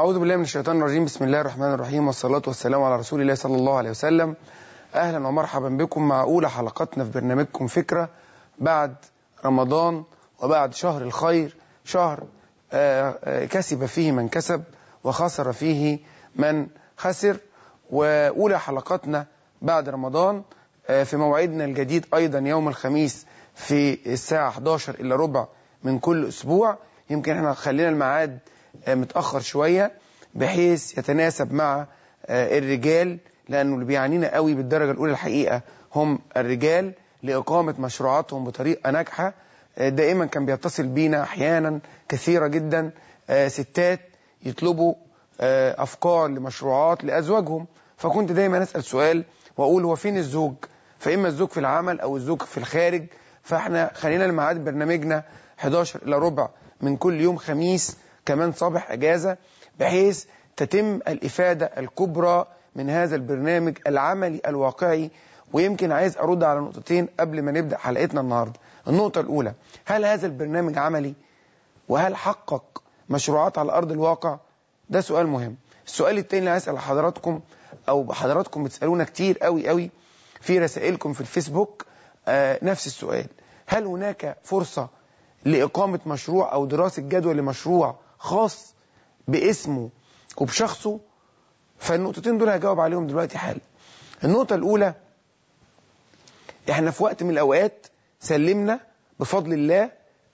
أعوذ بالله من الشيطان الرجيم بسم الله الرحمن الرحيم والصلاة والسلام على رسول الله صلى الله عليه وسلم أهلا ومرحبا بكم مع أولى حلقاتنا في برنامجكم فكرة بعد رمضان وبعد شهر الخير شهر آه، آه، كسب فيه من كسب وخسر فيه من خسر وأولى حلقاتنا بعد رمضان آه، في موعدنا الجديد أيضا يوم الخميس في الساعة 11 إلا ربع من كل أسبوع يمكن احنا خلينا الميعاد آه، متأخر شوية بحيث يتناسب مع آه، الرجال لأنه اللي بيعنينا قوي بالدرجة الأولى الحقيقة هم الرجال لإقامة مشروعاتهم بطريقة ناجحة آه، دائما كان بيتصل بينا أحيانا كثيرة جدا آه، ستات يطلبوا آه، أفكار لمشروعات لأزواجهم فكنت دايما أسأل سؤال وأقول هو فين الزوج فإما الزوج في العمل أو الزوج في الخارج فإحنا خلينا الميعاد برنامجنا 11 إلى ربع من كل يوم خميس كمان صباح أجازة بحيث تتم الإفادة الكبرى من هذا البرنامج العملي الواقعي ويمكن عايز أرد على نقطتين قبل ما نبدأ حلقتنا النهاردة النقطة الأولى هل هذا البرنامج عملي وهل حقق مشروعات على أرض الواقع ده سؤال مهم السؤال التاني اللي هسأل حضراتكم أو حضراتكم بتسألونا كتير قوي قوي في رسائلكم في الفيسبوك آه نفس السؤال هل هناك فرصة لإقامة مشروع أو دراسة جدوى لمشروع خاص باسمه وبشخصه فالنقطتين دول هجاوب عليهم دلوقتي حالا النقطة الأولى احنا في وقت من الأوقات سلمنا بفضل الله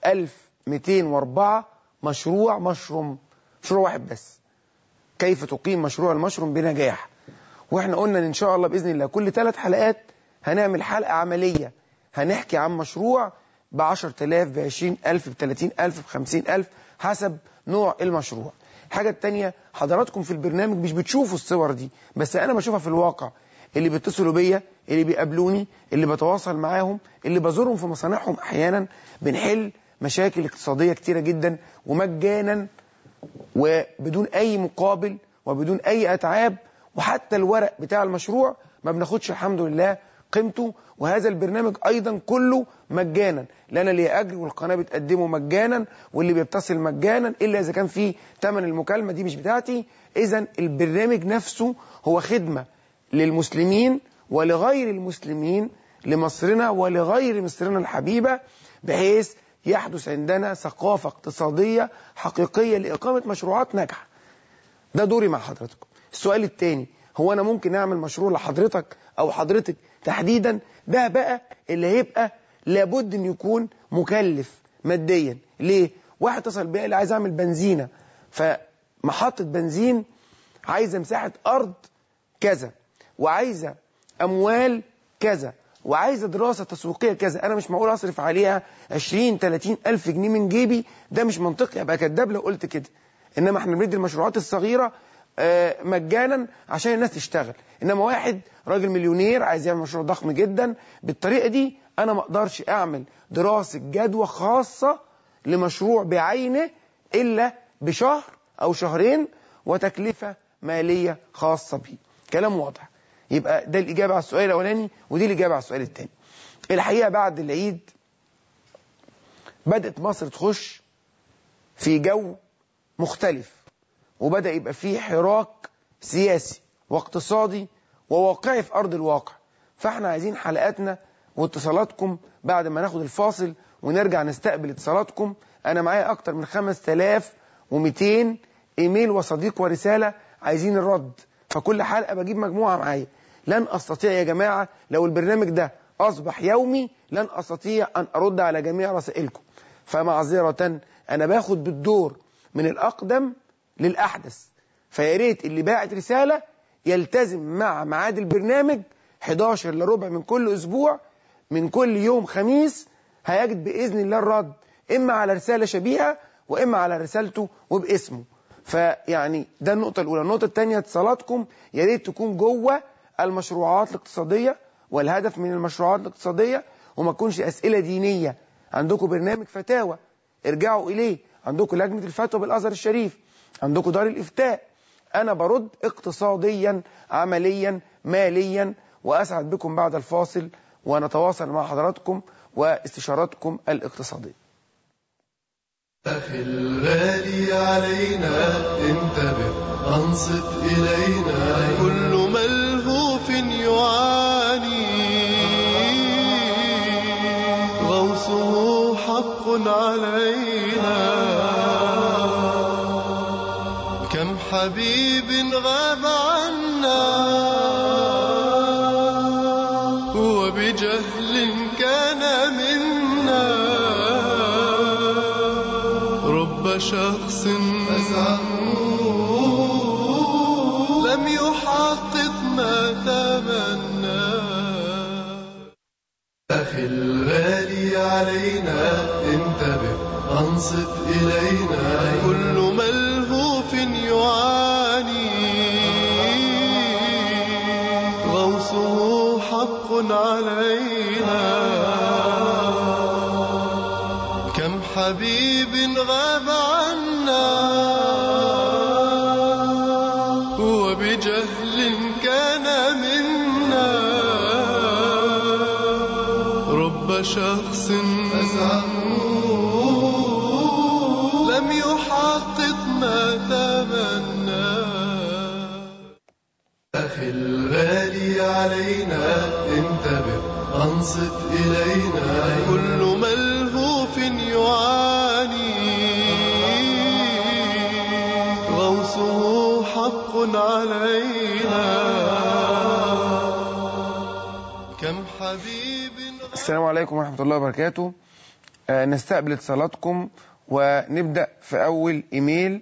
1204 مشروع مشروم مشروع واحد بس كيف تقيم مشروع المشروم بنجاح واحنا قلنا ان شاء الله باذن الله كل ثلاث حلقات هنعمل حلقه عمليه هنحكي عن مشروع ب 10000 ب 20000 ب 30000 ب 50000 حسب نوع المشروع الحاجه الثانيه حضراتكم في البرنامج مش بتشوفوا الصور دي بس انا بشوفها في الواقع اللي بيتصلوا بيا اللي بيقابلوني اللي بتواصل معاهم اللي بزورهم في مصانعهم احيانا بنحل مشاكل اقتصاديه كتيره جدا ومجانا وبدون اي مقابل وبدون اي اتعاب وحتى الورق بتاع المشروع ما بناخدش الحمد لله قيمته وهذا البرنامج ايضا كله مجانا لا انا ليه اجر والقناه بتقدمه مجانا واللي بيتصل مجانا الا اذا كان في ثمن المكالمه دي مش بتاعتي اذا البرنامج نفسه هو خدمه للمسلمين ولغير المسلمين لمصرنا ولغير مصرنا الحبيبه بحيث يحدث عندنا ثقافه اقتصاديه حقيقيه لاقامه مشروعات ناجحه ده دوري مع حضراتكم السؤال الثاني هو انا ممكن اعمل مشروع لحضرتك او حضرتك تحديدا ده بقى اللي هيبقى لابد ان يكون مكلف ماديا ليه واحد اتصل بيا اللي عايز اعمل بنزينه فمحطه بنزين عايزه مساحه ارض كذا وعايزه اموال كذا وعايزه دراسه تسويقيه كذا انا مش معقول اصرف عليها 20 30 الف جنيه من جيبي ده مش منطقي ابقى كداب لو قلت كده انما احنا بندي المشروعات الصغيره آه، مجانا عشان الناس تشتغل انما واحد راجل مليونير عايز يعمل مشروع ضخم جدا بالطريقه دي انا ما اقدرش اعمل دراسه جدوى خاصه لمشروع بعينه الا بشهر او شهرين وتكلفه ماليه خاصه بيه كلام واضح يبقى ده الاجابه على السؤال الاولاني ودي الاجابه على السؤال الثاني الحقيقه بعد العيد بدات مصر تخش في جو مختلف وبدأ يبقى فيه حراك سياسي واقتصادي وواقعي في أرض الواقع فاحنا عايزين حلقاتنا واتصالاتكم بعد ما ناخد الفاصل ونرجع نستقبل اتصالاتكم أنا معايا أكتر من 5200 إيميل وصديق ورسالة عايزين الرد فكل حلقة بجيب مجموعة معايا لن أستطيع يا جماعة لو البرنامج ده أصبح يومي لن أستطيع أن أرد على جميع رسائلكم فمعذرة أنا باخد بالدور من الأقدم للأحدث فيا ريت اللي باعت رسالة يلتزم مع ميعاد البرنامج 11 لربع من كل أسبوع من كل يوم خميس هيجد بإذن الله الرد إما على رسالة شبيهة وإما على رسالته وباسمه فيعني ده النقطة الأولى النقطة الثانية اتصالاتكم يا ريت تكون جوه المشروعات الاقتصادية والهدف من المشروعات الاقتصادية وما تكونش أسئلة دينية عندكم برنامج فتاوى ارجعوا إليه عندكم لجنة الفتوى بالأزهر الشريف عندكم دار الإفتاء أنا برد اقتصاديا عمليا ماليا وأسعد بكم بعد الفاصل ونتواصل مع حضراتكم واستشاراتكم الاقتصادية أخي الغالي علينا انتبه أنصت إلينا كل ملهوف يعاني غوصه حق علينا كم حبيب غاب عنا وبجهل كان منا رب شخص لم يحقق ما تمنى أخي الغالي علينا انتبه أنصت إلينا كل ملهوف يعاني غوصه حق علينا كم حبيب غاب عنا وبجهل كان منا رب شخص لم يحقق ما تمنى أخي الغالي علينا انتبه أنصت إلينا كل ملهوف يعاني غوصه حق علينا كم حبيب السلام عليكم ورحمة الله وبركاته آه، نستقبل اتصالاتكم ونبدأ في أول إيميل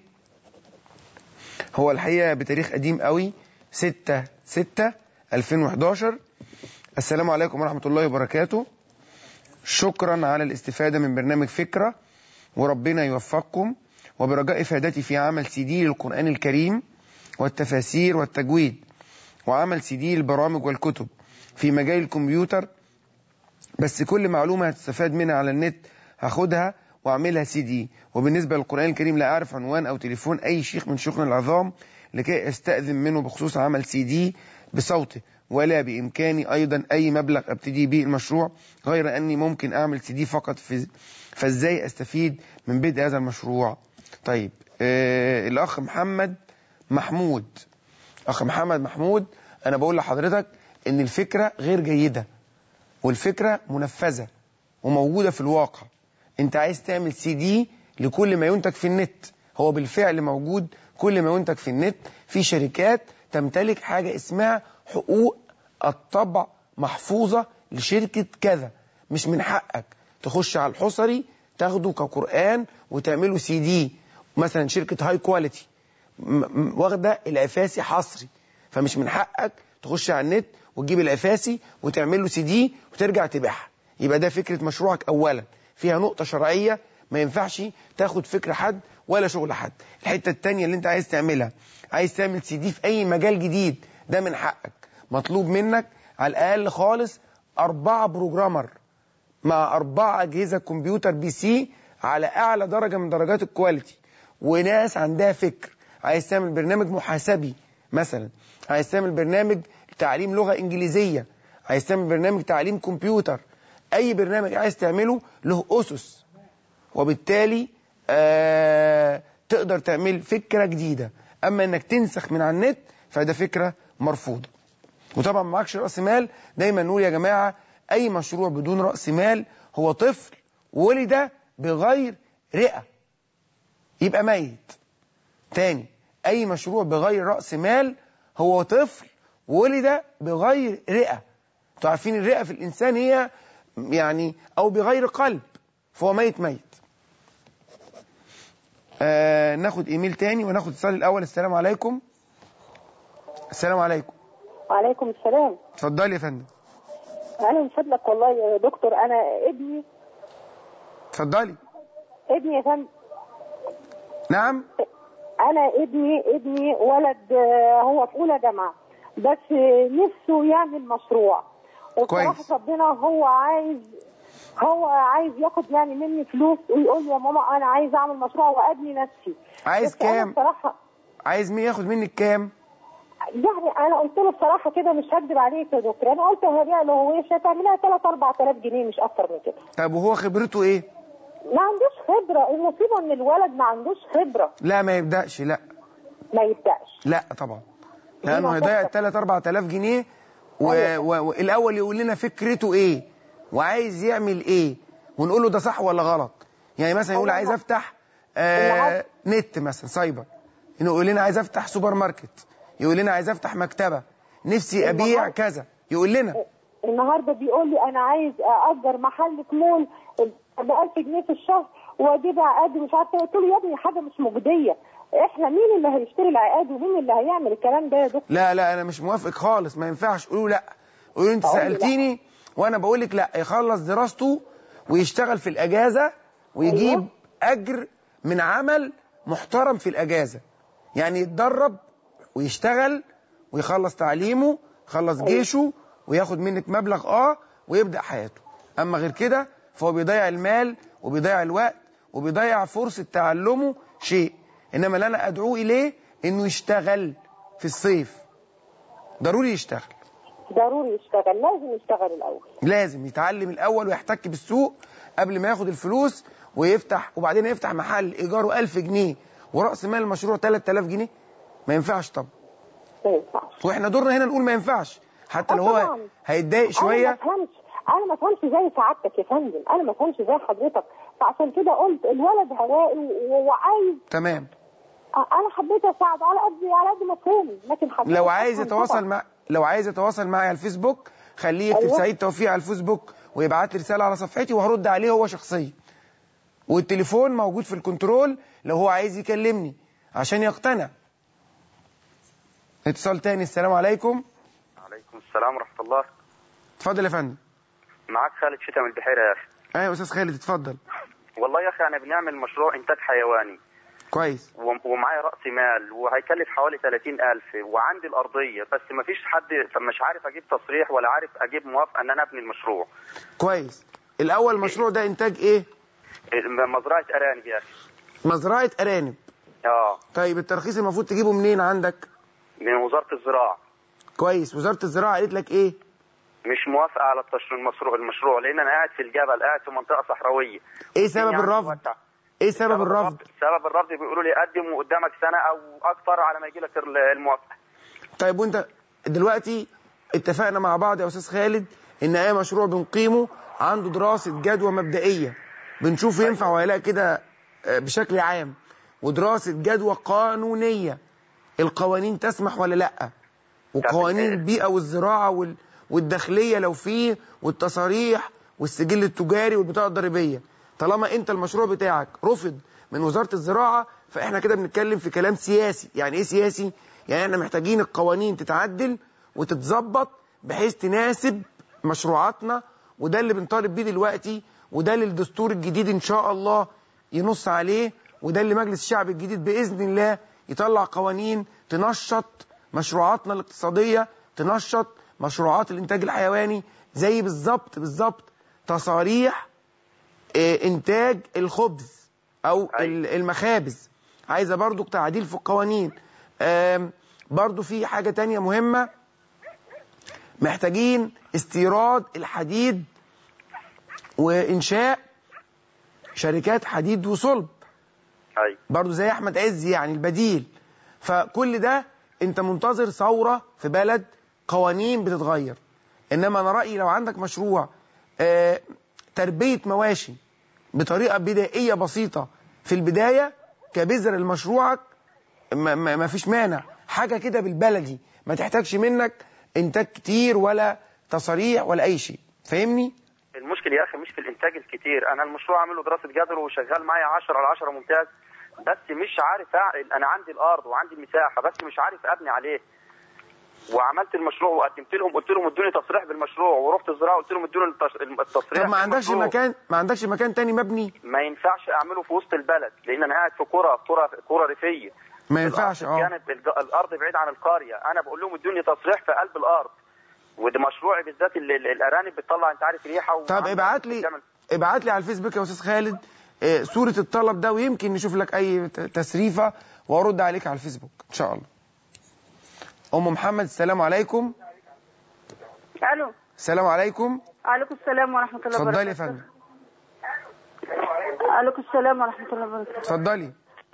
هو الحقيقة بتاريخ قديم قوي 6 6 2011 السلام عليكم ورحمة الله وبركاته شكرا على الاستفادة من برنامج فكرة وربنا يوفقكم وبرجاء إفادتي في عمل سي دي للقرآن الكريم والتفاسير والتجويد وعمل سي دي للبرامج والكتب في مجال الكمبيوتر بس كل معلومة هتستفاد منها على النت هاخدها واعملها سي دي وبالنسبة للقرآن الكريم لا أعرف عنوان أو تليفون أي شيخ من شيوخنا العظام لكي أستأذن منه بخصوص عمل سي دي بصوته ولا بإمكاني أيضا أي مبلغ أبتدي به المشروع غير أني ممكن أعمل سي دي فقط في فإزاي أستفيد من بدء هذا المشروع طيب آه الأخ محمد محمود أخ محمد محمود أنا بقول لحضرتك إن الفكرة غير جيدة والفكرة منفذة وموجودة في الواقع انت عايز تعمل سي دي لكل ما ينتج في النت هو بالفعل موجود كل ما ينتج في النت في شركات تمتلك حاجة اسمها حقوق الطبع محفوظة لشركة كذا مش من حقك تخش على الحصري تاخده كقرآن وتعمله سي دي مثلا شركة هاي كواليتي واخدة العفاسي حصري فمش من حقك تخش على النت وتجيب العفاسي وتعمل له سي دي وترجع تبيعها يبقى ده فكرة مشروعك أولا فيها نقطة شرعية ما ينفعش تاخد فكرة حد ولا شغل حد الحتة التانية اللي انت عايز تعملها عايز تعمل سي دي في أي مجال جديد ده من حقك مطلوب منك على الأقل خالص أربعة بروجرامر مع أربعة أجهزة كمبيوتر بي سي على أعلى درجة من درجات الكواليتي وناس عندها فكر عايز تعمل برنامج محاسبي مثلا عايز تعمل برنامج تعليم لغة إنجليزية عايز تعمل برنامج تعليم كمبيوتر أي برنامج عايز تعمله له أسس وبالتالي آه تقدر تعمل فكرة جديدة أما أنك تنسخ من على النت فده فكرة مرفوضة وطبعا معكش رأس مال دايما نقول يا جماعة أي مشروع بدون رأس مال هو طفل ولد بغير رئة يبقى ميت تاني أي مشروع بغير رأس مال هو طفل ولد بغير رئة انتوا عارفين الرئة في الإنسان هي يعني أو بغير قلب فهو ميت ميت آه ناخد إيميل تاني وناخد اتصال الأول السلام عليكم السلام عليكم وعليكم السلام اتفضلي يا فندم انا من فضلك والله يا دكتور انا ابني اتفضلي ابني يا فندم نعم انا ابني ابني ولد آه، هو في اولى جامعه بس آه، نفسه يعمل مشروع وبصراحه كويس. ربنا هو عايز هو عايز ياخد يعني مني فلوس ويقول لي يا ماما انا عايز اعمل مشروع وابني نفسي عايز بس أنا كام بصراحه عايز مين ياخد منك كام يعني انا قلت له بصراحه كده مش هكدب عليك يا دكتور انا قلت هبيع له هويش هتعملها 3 4000 جنيه مش اكتر من كده طب وهو خبرته ايه ما عندوش خبره المصيبه ان الولد ما عندوش خبره لا ما يبداش لا ما يبداش لا طبعا لانه هيضيع 3 4000 جنيه و- و- والاول يقول لنا فكرته ايه وعايز يعمل ايه ونقول له ده صح ولا غلط يعني مثلا يقول أيوة. عايز افتح آه النهار- نت مثلا سايبر يقول لنا عايز افتح سوبر ماركت يقول لنا عايز افتح مكتبه نفسي ابيع النهار- كذا يقول لنا النهارده بيقول لي انا عايز اجر محل في مول ب 1000 جنيه في الشهر واجيب عقاد مش عارفه قلت له يا ابني حاجه مش مجديه احنا مين اللي هيشتري العقاد ومين اللي هيعمل الكلام ده يا دكتور لا لا انا مش موافق خالص ما ينفعش قولوا لا قولوا انت أقول له لا. سالتيني وانا بقول لك لا يخلص دراسته ويشتغل في الاجازه ويجيب أيوة. اجر من عمل محترم في الاجازه يعني يتدرب ويشتغل ويخلص تعليمه يخلص جيشه وياخد منك مبلغ اه ويبدا حياته اما غير كده فهو بيضيع المال وبيضيع الوقت وبيضيع فرصه تعلمه شيء انما اللي انا ادعوه اليه انه يشتغل في الصيف ضروري يشتغل ضروري يشتغل لازم يشتغل الاول لازم يتعلم الاول ويحتك بالسوق قبل ما ياخد الفلوس ويفتح وبعدين يفتح محل ايجاره 1000 جنيه وراس مال المشروع 3000 جنيه ما ينفعش طبعا ما ينفعش واحنا دورنا هنا نقول ما ينفعش حتى آه لو هو طبعاً. هيتضايق انا ما شويه افهمش انا ما افهمش زي سعادتك يا فندم انا ما افهمش زي حضرتك فعشان كده قلت الولد هوائي و- وعايز تمام انا حبيت اساعده على قد على قد ما فهمي لكن حبيت لو عايز أفهم يتواصل طبعاً. مع لو عايز يتواصل معي على الفيسبوك خليه يكتب أيوة. سعيد توفيق على الفيسبوك ويبعت لي رساله على صفحتي وهرد عليه هو شخصيا والتليفون موجود في الكنترول لو هو عايز يكلمني عشان يقتنع اتصال تاني السلام عليكم عليكم السلام ورحمة الله اتفضل يا فندم معك خالد شتم البحيرة يا أخي ايوه يا استاذ خالد اتفضل والله يا أخي أنا بنعمل مشروع إنتاج حيواني كويس وم- ومعايا رأس مال وهيكلف حوالي 30 ألف وعندي الأرضية بس ما فيش حد مش عارف أجيب تصريح ولا عارف أجيب موافقة إن أنا أبني المشروع كويس الاول المشروع ده انتاج ايه مزرعة أرانب يا أخي مزرعه ارانب آه طيب الترخيص المفروض تجيبه منين عندك من وزارة الزراعة كويس وزاره الزراعه قالت لك ايه مش موافقة على التشر- المشروع المشروع لأن أنا قاعد في الجبل قاعد في منطقة صحراوية ايه سبب يعني الرفض وسع. ايه سبب الرفض سبب الرفض بيقولوا لي قدم وقدامك سنة أو أكثر على ما يجي لك الموافقة طيب وانت دلوقتي اتفقنا مع بعض يا استاذ خالد ان اي مشروع بنقيمه عنده دراسه جدوى مبدئيه بنشوف ينفع ولا لا كده آه، بشكل عام ودراسه جدوى قانونيه القوانين تسمح ولا لا وقوانين البيئه والزراعه وال- والداخليه لو فيه والتصاريح والسجل التجاري والبطاقه الضريبيه طالما انت المشروع بتاعك رفض من وزاره الزراعه فاحنا كده بنتكلم في كلام سياسي يعني ايه سياسي يعني احنا محتاجين القوانين تتعدل وتتظبط بحيث تناسب مشروعاتنا وده اللي بنطالب بيه دلوقتي وده اللي الدستور الجديد ان شاء الله ينص عليه وده اللي مجلس الشعب الجديد باذن الله يطلع قوانين تنشط مشروعاتنا الاقتصاديه تنشط مشروعات الانتاج الحيواني زي بالظبط بالظبط تصاريح آه، انتاج الخبز او أيوة. ال- المخابز عايزه برضو تعديل في القوانين آم، برضو في حاجه تانية مهمه محتاجين استيراد الحديد وانشاء شركات حديد وصلب أي برضو زي احمد عز يعني البديل فكل ده انت منتظر ثوره في بلد قوانين بتتغير انما انا رايي لو عندك مشروع آه، تربيه مواشي بطريقه بدائيه بسيطه في البدايه كبذر لمشروعك ما, ما, ما فيش مانع حاجه كده بالبلدي ما تحتاجش منك انتاج كتير ولا تصاريح ولا اي شيء فاهمني المشكلة يا أخي مش في الإنتاج الكتير أنا المشروع عامله دراسة جدوى وشغال معايا 10 على 10 ممتاز بس مش عارف أع- أنا عندي الأرض وعندي المساحة بس مش عارف أبني عليه وعملت المشروع وقدمت لهم قلت لهم ادوني تصريح بالمشروع ورحت الزراعه قلت لهم ادوني التص- التصريح طب ما عندكش بالمشروع. مكان ما عندكش مكان تاني مبني ما ينفعش اعمله في وسط البلد لان انا قاعد في قرى قرى قرى ريفيه ما ينفعش الأرض اه كانت الج- الارض بعيد عن القريه انا بقول لهم ادوني تصريح في قلب الارض وده مشروعي بالذات ال- ال- الارانب بتطلع انت عارف ريحه طب وعندها ابعت لي بتعمل- ابعت لي على الفيسبوك يا استاذ خالد آه، صورة الطلب ده ويمكن نشوف لك اي ت- تسريفة وارد عليك على الفيسبوك ان شاء الله ام محمد السلام عليكم الو السلام عليكم عليكم السلام ورحمه الله وبركاته اتفضلي يا فندم عليكم السلام ورحمة الله وبركاته اتفضلي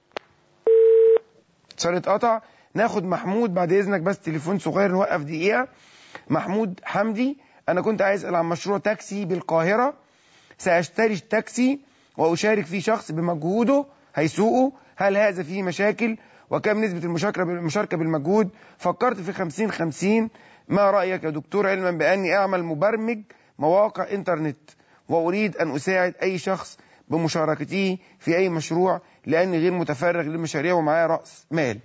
اتصال اتقطع ناخد محمود بعد اذنك بس تليفون صغير نوقف دقيقه محمود حمدي انا كنت عايز اسال عن مشروع تاكسي بالقاهره ساشتري تاكسي واشارك فيه شخص بمجهوده هيسوقه هل هذا فيه مشاكل وكم نسبه المشاركه المشاركه بالمجهود فكرت في 50 50 ما رايك يا دكتور علما باني اعمل مبرمج مواقع انترنت واريد ان اساعد اي شخص بمشاركته في اي مشروع لاني غير متفرغ للمشاريع ومعايا راس مال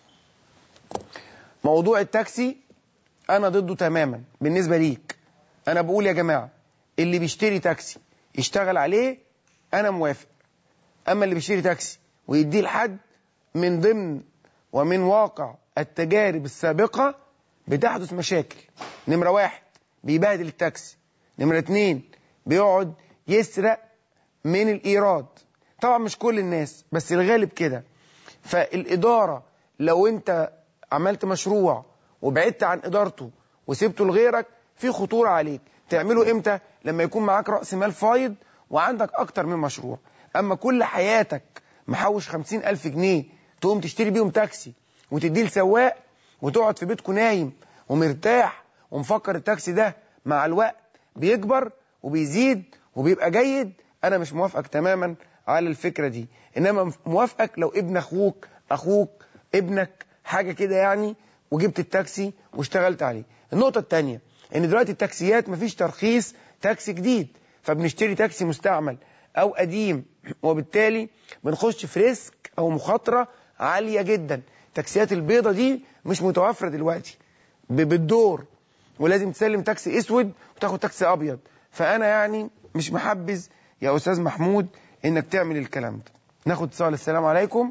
موضوع التاكسي انا ضده تماما بالنسبه ليك انا بقول يا جماعه اللي بيشتري تاكسي يشتغل عليه انا موافق اما اللي بيشتري تاكسي ويديه لحد من ضمن ومن واقع التجارب السابقه بتحدث مشاكل نمره واحد بيبهدل التاكسي نمره اتنين بيقعد يسرق من الايراد طبعا مش كل الناس بس الغالب كده فالاداره لو انت عملت مشروع وبعدت عن ادارته وسبته لغيرك في خطوره عليك تعمله امتى لما يكون معاك راس مال فايض وعندك اكتر من مشروع اما كل حياتك محوش خمسين الف جنيه تقوم تشتري بيهم تاكسي وتديه لسواق وتقعد في بيتكو نايم ومرتاح ومفكر التاكسي ده مع الوقت بيكبر وبيزيد وبيبقى جيد انا مش موافقك تماما على الفكره دي انما موافقك لو ابن اخوك اخوك ابنك حاجه كده يعني وجبت التاكسي واشتغلت عليه النقطه الثانيه ان دلوقتي التاكسيات مفيش ترخيص تاكسي جديد فبنشتري تاكسي مستعمل او قديم وبالتالي بنخش في ريسك او مخاطره عاليه جدا التاكسيات البيضه دي مش متوفره دلوقتي ب- بالدور ولازم تسلم تاكسي اسود وتاخد تاكسي ابيض فانا يعني مش محبذ يا استاذ محمود انك تعمل الكلام ده ناخد اتصال السلام عليكم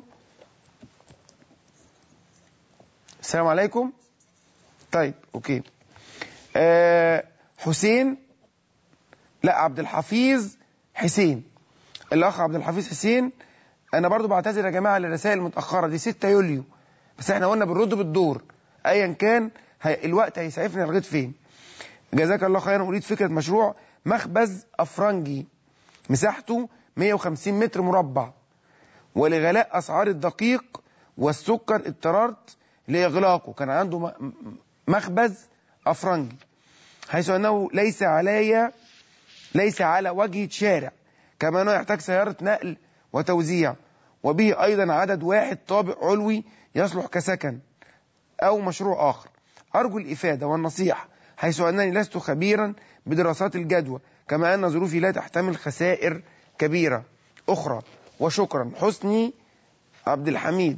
السلام عليكم طيب اوكي آه حسين لا عبد الحفيظ حسين الاخ عبد الحفيظ حسين انا برضو بعتذر يا جماعه للرسائل المتاخره دي 6 يوليو بس احنا قلنا بنرد بالدور ايا كان هي الوقت هيسعفنا لغايه فين جزاك الله خيرا اريد فكره مشروع مخبز افرنجي مساحته 150 متر مربع ولغلاء اسعار الدقيق والسكر اضطررت لاغلاقه كان عنده م- م- مخبز افرنجي حيث انه ليس علي ليس على وجهة شارع كما انه يحتاج سيارة نقل وتوزيع وبه ايضا عدد واحد طابق علوي يصلح كسكن او مشروع اخر ارجو الافادة والنصيحة حيث انني لست خبيرا بدراسات الجدوى كما ان ظروفي لا تحتمل خسائر كبيرة اخرى وشكرا حسني عبد الحميد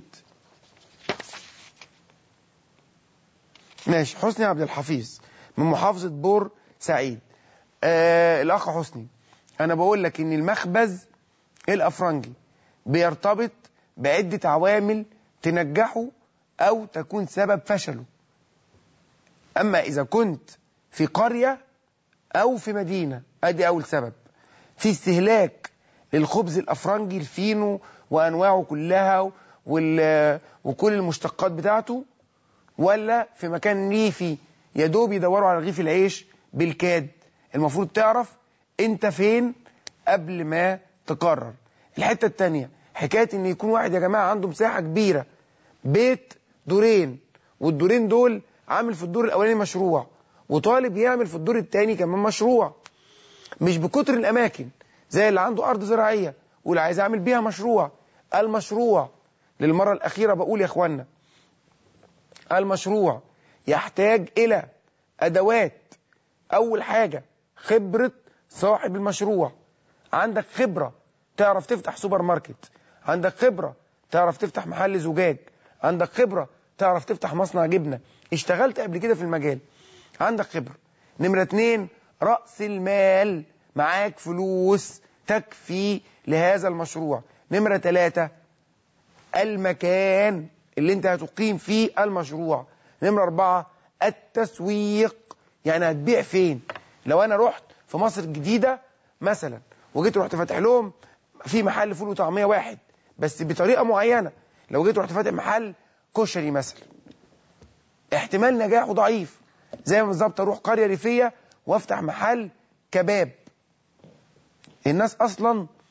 ماشي حسني عبد الحفيظ من محافظة بور سعيد آه الأخ حسني أنا بقول لك إن المخبز الأفرنجي بيرتبط بعدة عوامل تنجحه أو تكون سبب فشله أما إذا كنت في قرية أو في مدينة أدي أول سبب في استهلاك للخبز الأفرنجي الفينو وأنواعه كلها وال- وكل المشتقات بتاعته ولا في مكان ريفي يا دوب يدوروا على رغيف العيش بالكاد المفروض تعرف انت فين قبل ما تقرر الحته التانية حكايه ان يكون واحد يا جماعه عنده مساحه كبيره بيت دورين والدورين دول عامل في الدور الاولاني مشروع وطالب يعمل في الدور الثاني كمان مشروع مش بكتر الاماكن زي اللي عنده ارض زراعيه واللي عايز اعمل بيها مشروع المشروع للمره الاخيره بقول يا اخوانا المشروع يحتاج إلى أدوات أول حاجة خبرة صاحب المشروع عندك خبرة تعرف تفتح سوبر ماركت عندك خبرة تعرف تفتح محل زجاج عندك خبرة تعرف تفتح مصنع جبنة اشتغلت قبل كده في المجال عندك خبرة نمرة اتنين رأس المال معاك فلوس تكفي لهذا المشروع نمرة ثلاثة المكان اللي انت هتقيم فيه المشروع نمرة أربعة التسويق يعني هتبيع فين لو أنا رحت في مصر الجديدة مثلا وجيت رحت فاتح لهم في محل فول وطعمية واحد بس بطريقة معينة لو جيت رحت فاتح محل كشري مثلا احتمال نجاحه ضعيف زي ما بالظبط اروح قرية ريفية وافتح محل كباب الناس اصلا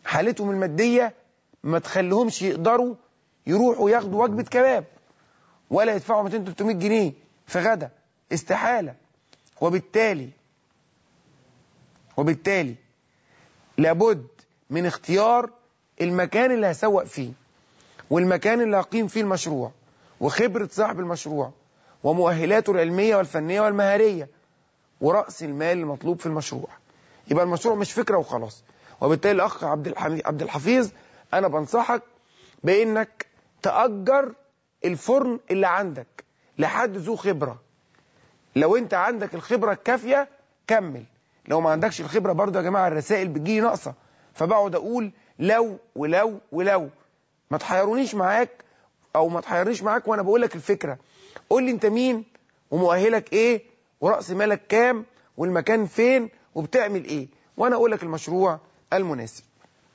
حالتهم المادية ما تخليهمش يقدروا يروحوا ياخدوا وجبة كباب ولا يدفعوا 200 300 جنيه في غدا استحالة وبالتالي وبالتالي لابد من اختيار المكان اللي هسوق فيه والمكان اللي هقيم فيه المشروع وخبرة صاحب المشروع ومؤهلاته العلمية والفنية والمهارية ورأس المال المطلوب في المشروع يبقى المشروع مش فكرة وخلاص وبالتالي الأخ عبد الحميد عبد الحفيظ أنا بنصحك بإنك تأجر الفرن اللي عندك لحد ذو خبرة لو أنت عندك الخبرة الكافية كمل لو ما عندكش الخبرة برضه يا جماعة الرسائل بتجيلي ناقصة فبقعد أقول لو ولو ولو ما تحيرونيش معاك أو ما تحيرنيش معاك وأنا بقول لك الفكرة قول لي أنت مين ومؤهلك إيه ورأس مالك كام والمكان فين وبتعمل إيه وأنا أقول لك المشروع المناسب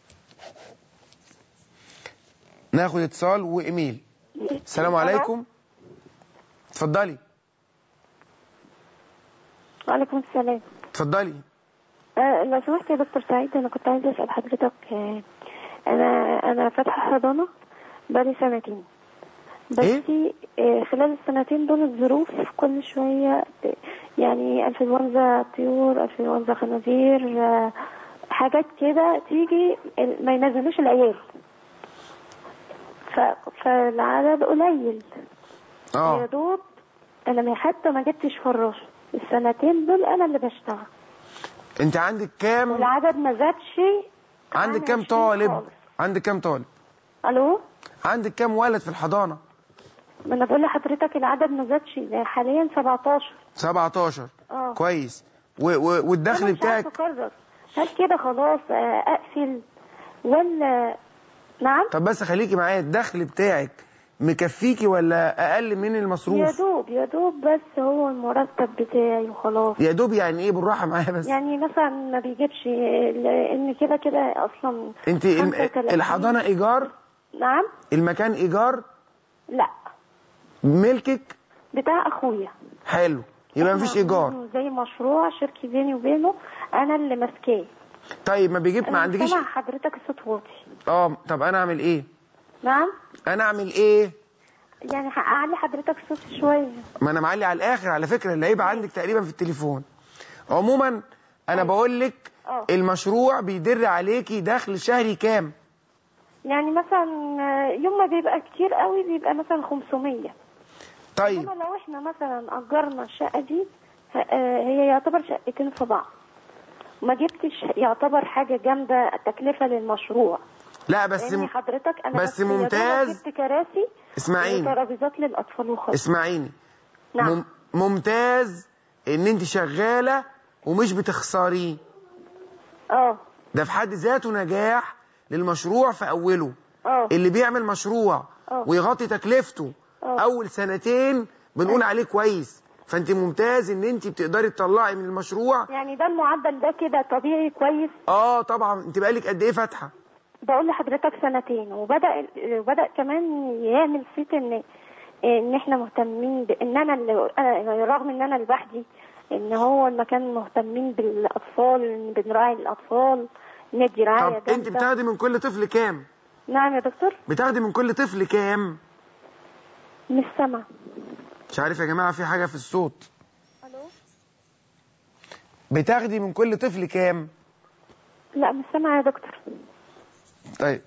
ناخد اتصال وإيميل السلام عليكم اتفضلي وعليكم السلام اتفضلي آه لو سمحت يا دكتور سعيد انا كنت عايزه اسال حضرتك آه انا انا فاتحه حضانه بقالي سنتين بس إيه؟ آه خلال السنتين دول الظروف كل شويه آه، يعني انفلونزا طيور انفلونزا خنازير آه حاجات كده تيجي ال- ما ينزلوش العيال ف- فالعدد قليل يا اه دوب انا ما- حتى ما جبتش فراش السنتين دول انا اللي بشتغل انت عندك كام والعدد ما زادش عندك عن كام 20 طالب خالص. عندك كام طالب الو عندك كام ولد في الحضانة ما انا بقول لحضرتك العدد ما زادش ده حاليا 17 17 اه كويس و و والدخل أنا مش عارفة بتاعك اقرر هل كده خلاص آه، اقفل ولا نعم طب بس خليكي معايا الدخل بتاعك مكفيكي ولا اقل من يا المصروف دوب يا دوب بس هو المرتب بتاعي وخلاص يا دوب يعني ايه بالراحه معايا بس يعني مثلا ما بيجيبش لان كده كده اصلا انت الم- 35. الحضانه ايجار نعم المكان ايجار لا ملكك بتاع اخويا حلو يبقى مفيش إحنا ايجار عاملينه زي مشروع شركة بيني وبينه انا اللي ماسكاه طيب ما بيجيب ما أنا عندكيش سامع حضرتك الصوت واطي اه طب انا اعمل ايه نعم انا اعمل ايه يعني هقعلي حضرتك الصوت شوية ما انا معلي على الاخر على فكره اللعيبه عندك تقريبا في التليفون عموما انا بقول لك اه. المشروع بيدر عليكي دخل شهري كام يعني مثلا يوم ما بيبقى كتير قوي بيبقى مثلا 500 طيب انما لو احنا مثلا اجرنا الشقة دي ه- آه، هي يعتبر شقتين في بعض ما جبتش يعتبر حاجة جامدة تكلفة للمشروع لا بس لان م... حضرتك انا بس يا دوبك ممتاز. جبت كراسي اسمعيني وترابيزات للاطفال وخلاص اسمعيني نعم مم... ممتاز ان انت شغاله ومش بتخسري اه ده في حد ذاته نجاح للمشروع في اوله اه اللي بيعمل مشروع اه. ويغطي تكلفته اه. اول سنتين بنقول عليه كويس فانت ممتاز ان انت بتقدري تطلعي من المشروع يعني ده المعدل ده كده طبيعي كويس اه طبعا انت بقالك قد ايه فاتحه بقول لحضرتك سنتين وبدا وبدا كمان يعمل صيت ان ان احنا مهتمين بان انا اللي أنا- رغم ان انا لوحدي ان هو المكان مهتمين بالاطفال إن بنراعي الاطفال ندي رعايه طب انت بتاخدي من كل طفل كام نعم يا دكتور بتاخدي من كل طفل كام مش سامع مش عارف يا جماعه في حاجه في الصوت الو بتاخدي من كل طفل كام لا مش سامع يا دكتور طيب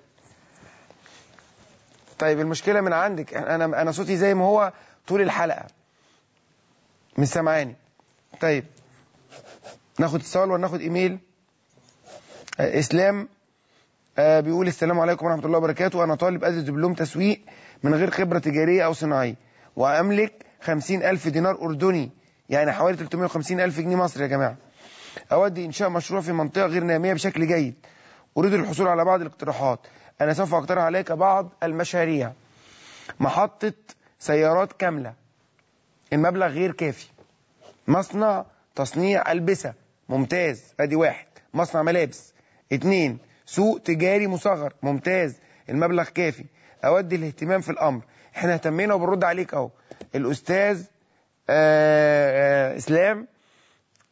طيب المشكله من عندك انا انا صوتي زي ما هو طول الحلقه مش سامعاني طيب ناخد اتصال ولا ناخد ايميل آه اسلام آه بيقول السلام عليكم ورحمه الله وبركاته انا طالب ادرس دبلوم تسويق من غير خبره تجاريه او صناعيه واملك خمسين الف دينار اردني يعني حوالي 350 الف جنيه مصري يا جماعه اودي انشاء مشروع في منطقه غير ناميه بشكل جيد أريد الحصول على بعض الاقتراحات أنا سوف أقترح عليك بعض المشاريع محطة سيارات كاملة المبلغ غير كافي مصنع تصنيع ألبسة ممتاز أدي واحد مصنع ملابس اتنين سوق تجاري مصغر ممتاز المبلغ كافي أودي الاهتمام في الأمر احنا اهتمينا وبنرد عليك أهو الأستاذ آه آه إسلام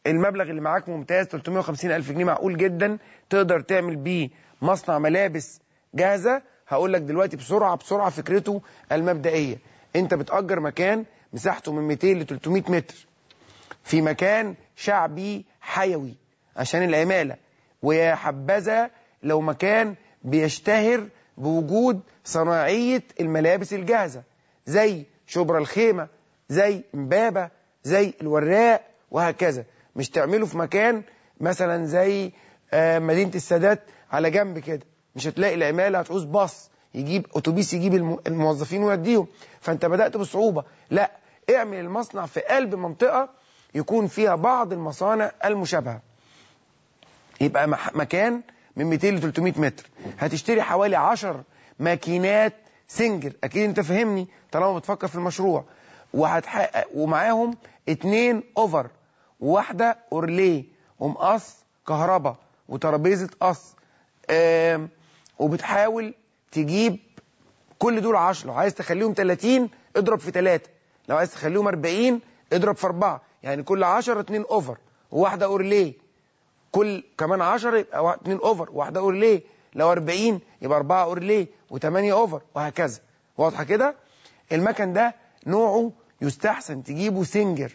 المبلغ اللي معاك ممتاز 350 ألف جنيه معقول جدا تقدر تعمل بيه مصنع ملابس جاهزة هقول لك دلوقتي بسرعة بسرعة فكرته المبدئية انت بتأجر مكان مساحته من 200 ل 300 متر في مكان شعبي حيوي عشان العمالة ويا حبذا لو مكان بيشتهر بوجود صناعية الملابس الجاهزة زي شبرا الخيمة زي امبابة زي الوراق وهكذا مش تعمله في مكان مثلا زي آه، مدينة السادات على جنب كده مش هتلاقي العمالة هتعوز باص يجيب اتوبيس يجيب الم- الموظفين ويوديهم فانت بدأت بصعوبة لا اعمل المصنع في قلب منطقة يكون فيها بعض المصانع المشابهة يبقى مح- مكان من 200 ل 300 متر هتشتري حوالي 10 ماكينات سنجر اكيد انت فاهمني طالما بتفكر في المشروع وهتحقق ومعاهم اتنين اوفر وواحده اورليه ومقص كهرباء وترابيزه قص آم، وبتحاول تجيب كل دول 10 لو عايز تخليهم 30 اضرب في 3 لو عايز تخليهم 40 اضرب في 4 يعني كل 10 اتنين اوفر وواحده اورليه كل كمان 10 يبقى وا- اتنين اوفر واحده اورليه لو 40 يبقى 4 اورليه و8 اوفر وهكذا واضحه كده المكن ده نوعه يستحسن تجيبه سنجر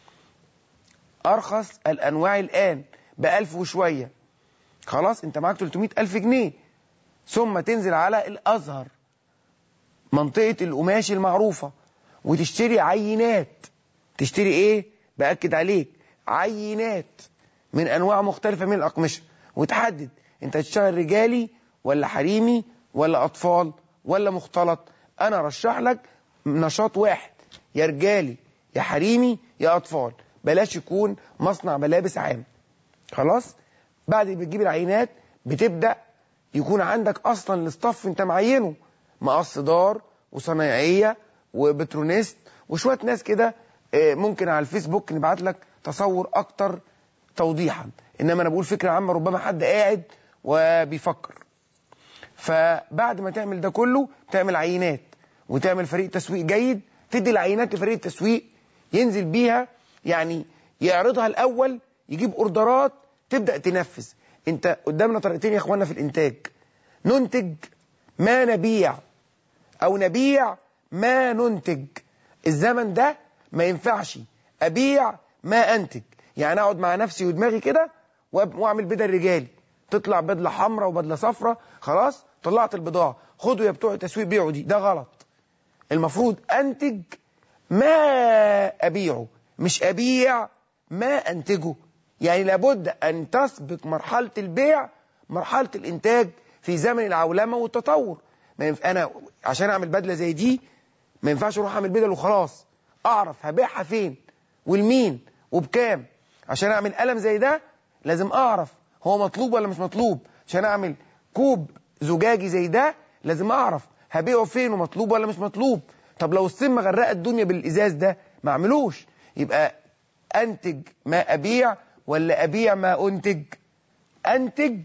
ارخص الانواع الان ب 1000 وشويه خلاص انت معاك 300 الف جنيه ثم تنزل على الازهر منطقه القماش المعروفه وتشتري عينات تشتري ايه باكد عليك عينات من انواع مختلفه من الاقمشه وتحدد انت هتشتغل رجالي ولا حريمي ولا اطفال ولا مختلط انا ارشح لك نشاط واحد يا رجالي يا حريمي يا اطفال بلاش يكون مصنع ملابس عام خلاص بعد ما بتجيب العينات بتبدا يكون عندك اصلا الاستاف انت معينه مقص دار وصنايعيه وبترونيست وشويه ناس كده آه، ممكن على الفيسبوك نبعت لك تصور اكتر توضيحا انما انا بقول فكره عامه ربما حد قاعد وبيفكر فبعد ما تعمل ده كله تعمل عينات وتعمل فريق تسويق جيد تدي العينات لفريق التسويق ينزل بيها يعني يعرضها الاول يجيب اوردرات تبدا تنفذ انت قدامنا طريقتين يا اخوانا في الانتاج ننتج ما نبيع او نبيع ما ننتج الزمن ده ما ينفعش ابيع ما انتج يعني اقعد مع نفسي ودماغي كده وأب- واعمل بدل رجالي تطلع بدله حمراء وبدله صفراء خلاص طلعت البضاعه خدوا يا بتوع التسويق بيعوا دي ده غلط المفروض انتج ما ابيعه مش ابيع ما انتجه يعني لابد ان تسبق مرحله البيع مرحله الانتاج في زمن العولمه والتطور ما ينف... انا عشان اعمل بدله زي دي ما ينفعش اروح اعمل بدل وخلاص اعرف هبيعها فين والمين وبكام عشان اعمل قلم زي ده لازم اعرف هو مطلوب ولا مش مطلوب عشان اعمل كوب زجاجي زي ده لازم اعرف هبيعه فين ومطلوب ولا مش مطلوب طب لو السم غرقت الدنيا بالازاز ده ما اعملوش يبقى انتج ما ابيع ولا ابيع ما انتج انتج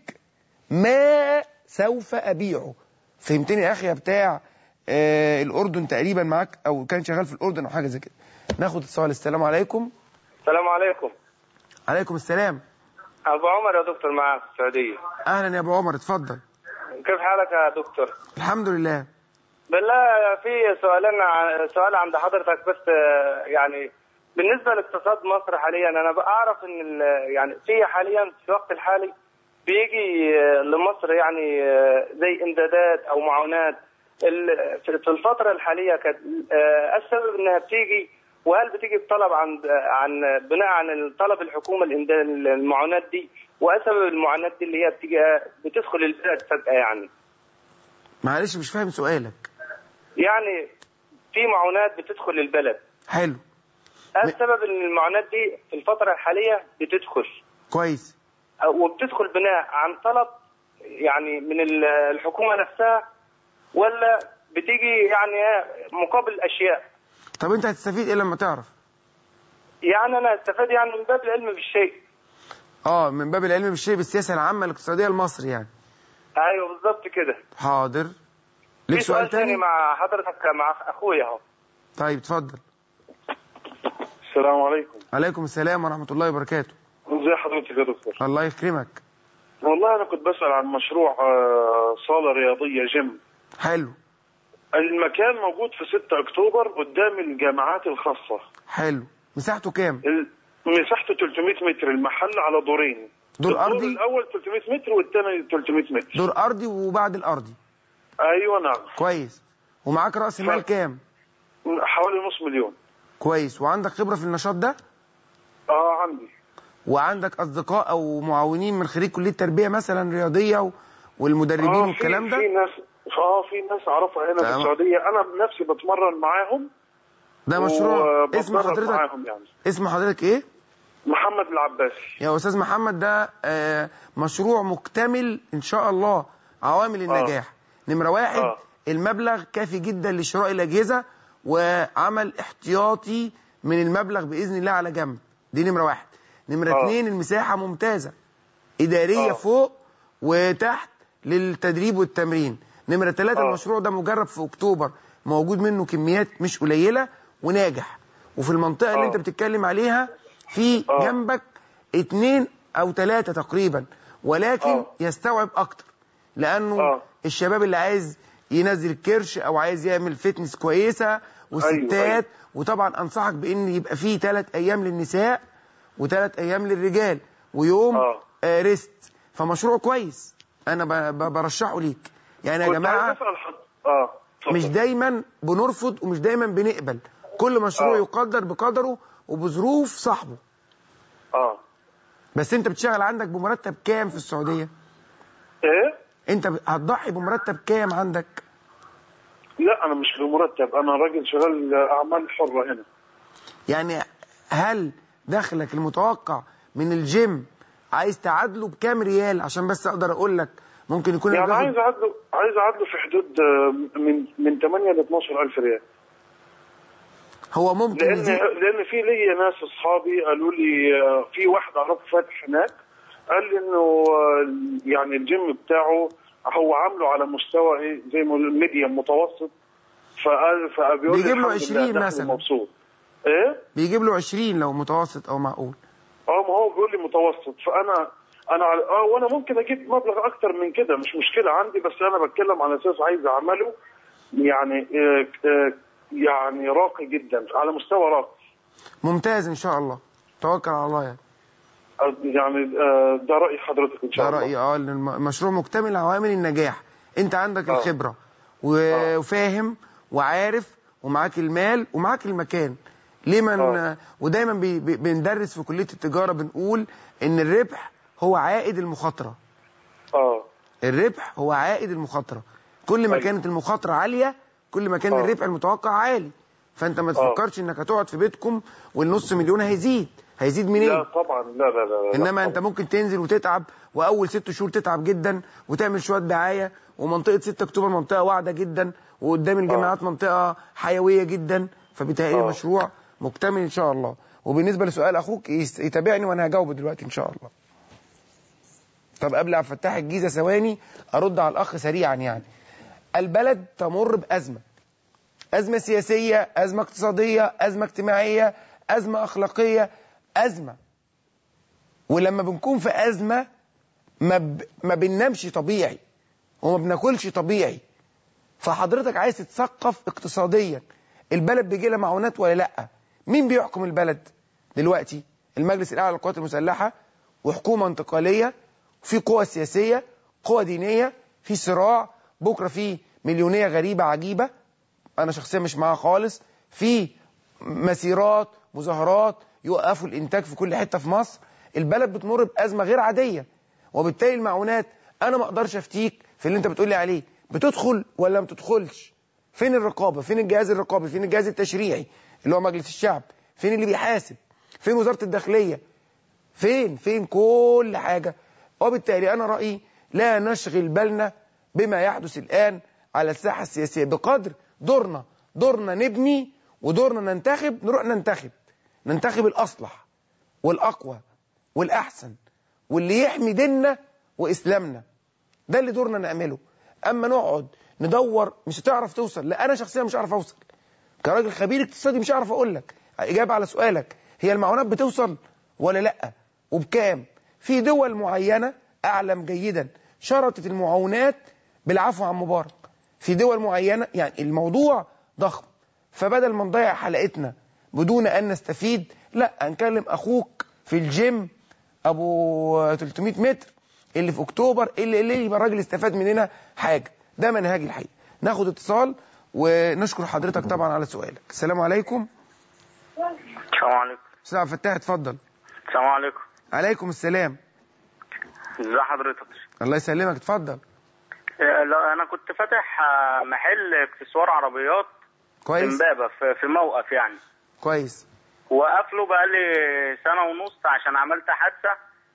ما سوف ابيعه فهمتني يا اخي يا بتاع آه الاردن تقريبا معاك او كان شغال في الاردن او حاجه زي كده ناخد اتصال السلام عليكم السلام عليكم عليكم السلام ابو عمر يا دكتور معك في السعوديه اهلا يا ابو عمر اتفضل كيف حالك يا دكتور الحمد لله بالله في سؤالين ع- سؤال عند حضرتك بس آه، يعني بالنسبه لاقتصاد مصر حاليا انا بعرف ان ال- يعني في حاليا في الوقت الحالي بيجي آه، لمصر يعني آه، زي امدادات او معونات ال- في في الفتره الحاليه كانت آه، السبب انها بتيجي وهل بتيجي بطلب عن عن بناء عن طلب الحكومه الإمداد- المعونات دي واسبب المعونات دي اللي هي بتيجي بتدخل البلد فجاه يعني معلش مش فاهم سؤالك يعني في معونات بتدخل البلد حلو ايه السبب ان المعونات دي في الفتره الحاليه بتدخل كويس أو- وبتدخل بناء عن طلب يعني من ال- الحكومه نفسها ولا بتيجي يعني إيه مقابل اشياء طب انت هتستفيد ايه لما تعرف يعني انا استفاد يعني من باب العلم بالشيء اه من باب العلم بالشيء بالسياسه العامه الاقتصاديه لمصر يعني ايوه بالظبط كده حاضر في ليك سؤال تاني تاني مع حضرتك مع اخويا اهو طيب اتفضل السلام عليكم عليكم السلام ورحمه الله وبركاته ازي حضرتك يا دكتور الله يكرمك والله انا كنت بسال عن مشروع آه، صاله رياضيه جيم حلو المكان موجود في 6 اكتوبر قدام الجامعات الخاصه حلو مساحته كام ال- مساحته 300 متر المحل على دورين دور الدور أرضي؟ الاول 300 متر والثاني 300 متر دور ارضي وبعد الارضي ايوه نعم كويس ومعاك راس مال ف- كام حوالي نص مليون كويس وعندك خبره في النشاط ده اه عندي وعندك اصدقاء او معاونين من خريج كليه تربيه مثلا رياضيه و... والمدربين اه والكلام في ده في ناس اه في ناس اعرفها هنا في تمام. السعوديه انا بنفسي بتمرن معاهم ده مشروع اسم وبتدرب حضرتك معاهم يعني اسم حضرتك ايه محمد العباسي يا استاذ محمد ده آه، مشروع مكتمل ان شاء الله عوامل النجاح نمره واحد آه. المبلغ كافي جدا لشراء الاجهزه وعمل احتياطي من المبلغ باذن الله على جنب دي نمره واحد نمره آه. اتنين المساحه ممتازه اداريه آه. فوق وتحت للتدريب والتمرين نمره ثلاثة آه. المشروع ده مجرب في اكتوبر موجود منه كميات مش قليله وناجح وفي المنطقه اللي آه. انت بتتكلم عليها في آه. جنبك اتنين او ثلاثة تقريبا ولكن آه. يستوعب اكتر لانه آه. الشباب اللي عايز ينزل كرش او عايز يعمل فتنس كويسة والستات أيوة. وطبعا انصحك بان يبقى فيه ثلاث ايام للنساء وثلاث ايام للرجال ويوم آه. آه ريست فمشروع كويس انا ب- ب- برشحه ليك يعني يا كنت جماعة عايز اسال حد اه اتفضل. مش دايما بنرفض ومش دايما بنقبل كل مشروع آه. يقدر بقدره وبظروف صاحبه اه بس انت بتشتغل عندك بمرتب كام في السعودية ايه انت ب- هتضحي بمرتب كام عندك لا انا مش بمرتب انا راجل شغال اعمال حره هنا يعني هل دخلك المتوقع من الجيم عايز تعادله بكام ريال عشان بس اقدر اقول لك ممكن يكون يعني الراتب- عايز اعدله عايز اعدله في حدود آه، من من 8 ل 12 الف ريال هو ممكن لان يزيد لان في ليا ناس اصحابي قالوا لي آه، في واحد اعرفه فاتح هناك قال لي انه آه، يعني الجيم بتاعه هو عامله على مستوى ايه زي ما ميديم متوسط فقال فبيقول لي بيجيب له الحمد لله 20 دخلي مثلا. مبسوط ايه بيجيب له 20 لو متوسط او معقول اه ما هو بيقول لي متوسط فانا انا على- اه وانا ممكن اجيب مبلغ اكتر من كده مش مشكله عندي بس انا بتكلم على اساس عايز اعمله يعني آه، آه، يعني راقي جدا على مستوى راقي ممتاز ان شاء الله توكل على الله يعني آه، يعني آه، ده راي حضرتك ان شاء ده الله رأيي اه إن الم- المشروع مكتمل عوامل النجاح انت عندك آه. الخبرة و- وفاهم وعارف ومعاك المال ومعاك المكان ليه من آه. ودايما بي بي- بندرس في كلية التجارة بنقول ان الربح هو عائد المخاطرة اه الربح هو عائد المخاطرة كل ما أيوة. كانت المخاطرة عالية كل ما كان آه. الربح المتوقع عالي فانت ما آه. تفكرش انك هتقعد في بيتكم والنص مليون هيزيد هيزيد منين لا طبعا لا لا لا, لا انما انت ممكن تنزل وتتعب واول ست شهور تتعب جدا وتعمل شويه دعايه ومنطقه 6 اكتوبر منطقه واعده جدا وقدام الجامعات منطقه حيويه جدا فبالتالي آه. مشروع مكتمل ان شاء الله وبالنسبه لسؤال اخوك يس- يتابعني وانا هجاوبه دلوقتي ان شاء الله طب قبل عبد الفتاح الجيزه ثواني ارد على الاخ سريعا يعني البلد تمر بازمه ازمه سياسيه ازمه اقتصاديه ازمه اجتماعيه ازمه اخلاقيه ازمه ولما بنكون في أزمة ما, ب... ما بننامش طبيعي وما بناكلش طبيعي فحضرتك عايز تتثقف اقتصاديا البلد بيجي لها معونات ولا لا مين بيحكم البلد دلوقتي المجلس الاعلى للقوات المسلحه وحكومه انتقاليه في قوى سياسيه قوى دينيه في صراع بكره في مليونيه غريبه عجيبه انا شخصيا مش معاها خالص في مسيرات مظاهرات يوقفوا الانتاج في كل حته في مصر البلد بتمر بازمه غير عاديه وبالتالي المعونات انا ما اقدرش افتيك في اللي انت بتقولي عليه بتدخل ولا ما بتدخلش فين الرقابه فين الجهاز الرقابي فين الجهاز التشريعي اللي هو مجلس الشعب فين اللي بيحاسب فين وزاره الداخليه فين فين كل حاجه وبالتالي انا رايي لا نشغل بالنا بما يحدث الان على الساحه السياسيه بقدر دورنا دورنا نبني ودورنا ننتخب نروح ننتخب ننتخب الاصلح والاقوى والاحسن واللي يحمي ديننا واسلامنا ده اللي دورنا نعمله اما نقعد ندور مش هتعرف توصل لا انا شخصيا مش هعرف اوصل كراجل خبير اقتصادي مش هعرف اقول لك اجابه على سؤالك هي المعونات بتوصل ولا لا وبكام في دول معينة أعلم جيدا شرطت المعاونات بالعفو عن مبارك في دول معينة يعني الموضوع ضخم فبدل ما نضيع حلقتنا بدون أن نستفيد لا هنكلم أخوك في الجيم أبو 300 متر اللي في أكتوبر اللي, اللي يبقى الراجل استفاد مننا حاجة ده منهاج الحقيقة ناخد اتصال ونشكر حضرتك طبعا على سؤالك السلام عليكم السلام عليكم استاذ عبد الفتاح اتفضل السلام عليكم عليكم السلام ازي حضرتك الله يسلمك اتفضل آه، لا انا كنت فاتح آه، محل اكسسوار عربيات في كويس امبابه في في موقف يعني كويس وقفله بقالي سنه ونص عشان عملت حادثه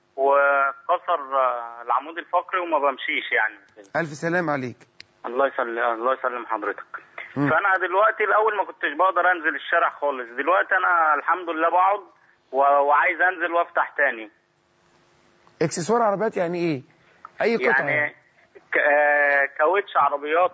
وكسر آه، العمود الفقري وما بمشيش يعني الف سلام عليك الله يسلم الله يسلم حضرتك مم. فانا دلوقتي الاول ما كنتش بقدر انزل الشارع خالص دلوقتي انا الحمد لله بقعد و- وعايز انزل وافتح تاني اكسسوار عربيات يعني ايه اي قطعه يعني يعني. ك- آه، كاوتش عربيات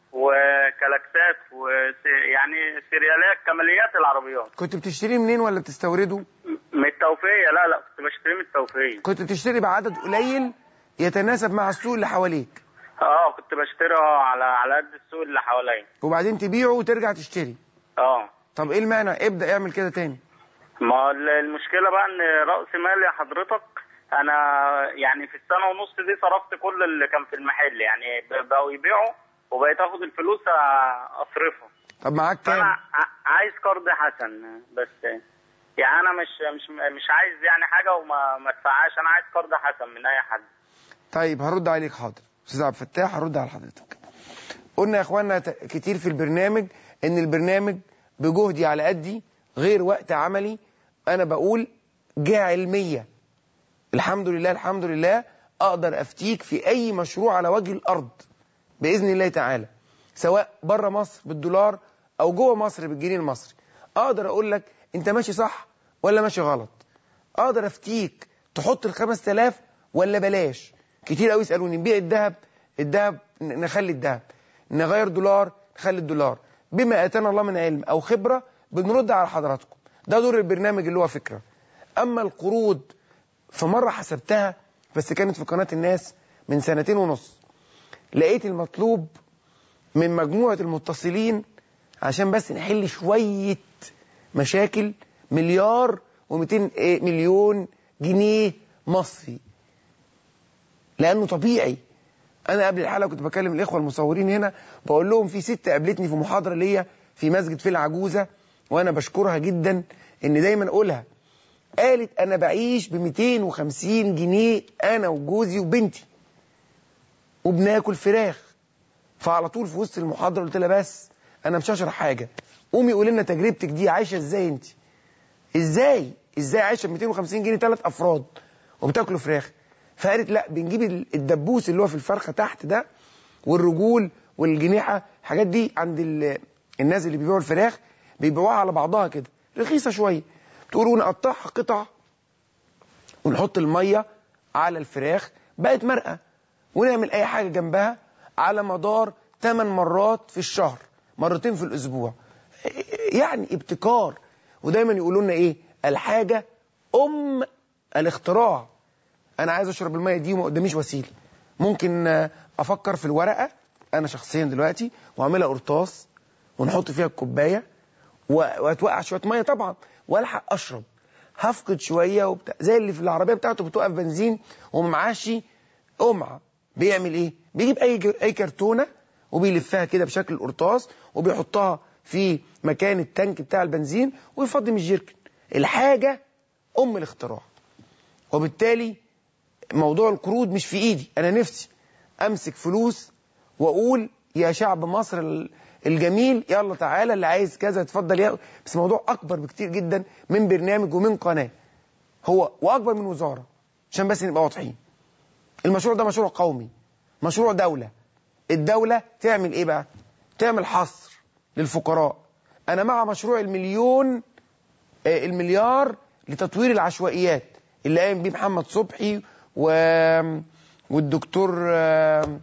وكلاكسات وس- يعني سيريالات كماليات العربيات كنت بتشتريه منين ولا بتستورده من التوفية لا لا كنت بشتري من التوفية كنت بتشتري بعدد قليل يتناسب مع السوق اللي حواليك اه كنت بشتري اه على على قد السوق اللي حواليا وبعدين تبيعه وترجع تشتري اه طب ايه المانع ابدا اعمل كده تاني ما ال- المشكلة بقى ان رأس مالي يا حضرتك انا يعني في السنة ونص دي صرفت كل اللي كان في المحل يعني ب- بقوا يبيعوا وبقيت اخد الفلوس أ- اصرفها طب معاك فانا كام ع- عايز قرض حسن بس يعني انا مش مش مش عايز يعني حاجه وما ما ادفعهاش انا عايز قرض حسن من اي حد طيب هرد عليك حاضر استاذ عبد الفتاح هرد على حضرتك قلنا يا اخوانا ت- كتير في البرنامج ان البرنامج بجهدي على قدي غير وقت عملي انا بقول جهه علميه الحمد لله الحمد لله اقدر افتيك في اي مشروع على وجه الارض باذن الله تعالى سواء بره مصر بالدولار او جوه مصر بالجنيه المصري اقدر اقول لك انت ماشي صح ولا ماشي غلط اقدر افتيك تحط ال 5000 ولا بلاش كتير قوي يسالوني نبيع الذهب الذهب ن- نخلي الذهب نغير دولار نخلي الدولار بما اتانا الله من علم او خبره بنرد على حضراتكم ده دور البرنامج اللي هو فكره اما القروض فمره حسبتها بس كانت في قناه الناس من سنتين ونص لقيت المطلوب من مجموعه المتصلين عشان بس نحل شويه مشاكل مليار و200 مليون جنيه مصري لانه طبيعي انا قبل الحلقه كنت بكلم الاخوه المصورين هنا بقول لهم في ست قابلتني في محاضره ليا في مسجد في العجوزه وانا بشكرها جدا ان دايما اقولها قالت انا بعيش ب 250 جنيه انا وجوزي وبنتي وبناكل فراخ فعلى طول في وسط المحاضره قلت لها بس انا مش هشرح حاجه قومي قولي لنا تجربتك دي عايشه ازاي انت ازاي ازاي عايشه ب 250 جنيه ثلاث افراد وبتاكلوا فراخ فقالت لا بنجيب ال- الدبوس اللي هو في الفرخه تحت ده والرجول والجنيحه الحاجات دي عند ال- الناس اللي بيبيعوا الفراخ بيبيعوها على بعضها كده رخيصه شويه تقولوا نقطعها قطع ونحط الميه على الفراخ بقت مرقه ونعمل اي حاجه جنبها على مدار 8 مرات في الشهر مرتين في الاسبوع يعني ابتكار ودايما يقولوا لنا ايه الحاجه ام الاختراع انا عايز اشرب الميه دي وما قداميش وسيله ممكن آه، افكر في الورقه انا شخصيا دلوقتي واعملها قرطاس ونحط فيها الكوبايه و- واتوقع شويه ميه طبعا والحق اشرب هفقد شويه وبتاع زي اللي في العربيه بتاعته بتوقف بنزين وما معاش قمعه بيعمل ايه بيجيب اي ج- اي كرتونه وبيلفها كده بشكل قرطاس وبيحطها في مكان التانك بتاع البنزين ويفضي من الجيركن الحاجه ام الاختراع وبالتالي موضوع القروض مش في ايدي انا نفسي امسك فلوس واقول يا شعب مصر ال- الجميل يلا تعالى اللي عايز كذا اتفضل يا بس موضوع اكبر بكتير جدا من برنامج ومن قناه هو واكبر من وزاره عشان بس نبقى واضحين المشروع ده مشروع قومي مشروع دوله الدوله تعمل ايه بقى تعمل حصر للفقراء انا مع مشروع المليون آه، المليار لتطوير العشوائيات اللي قايم بيه محمد صبحي و... والدكتور آه،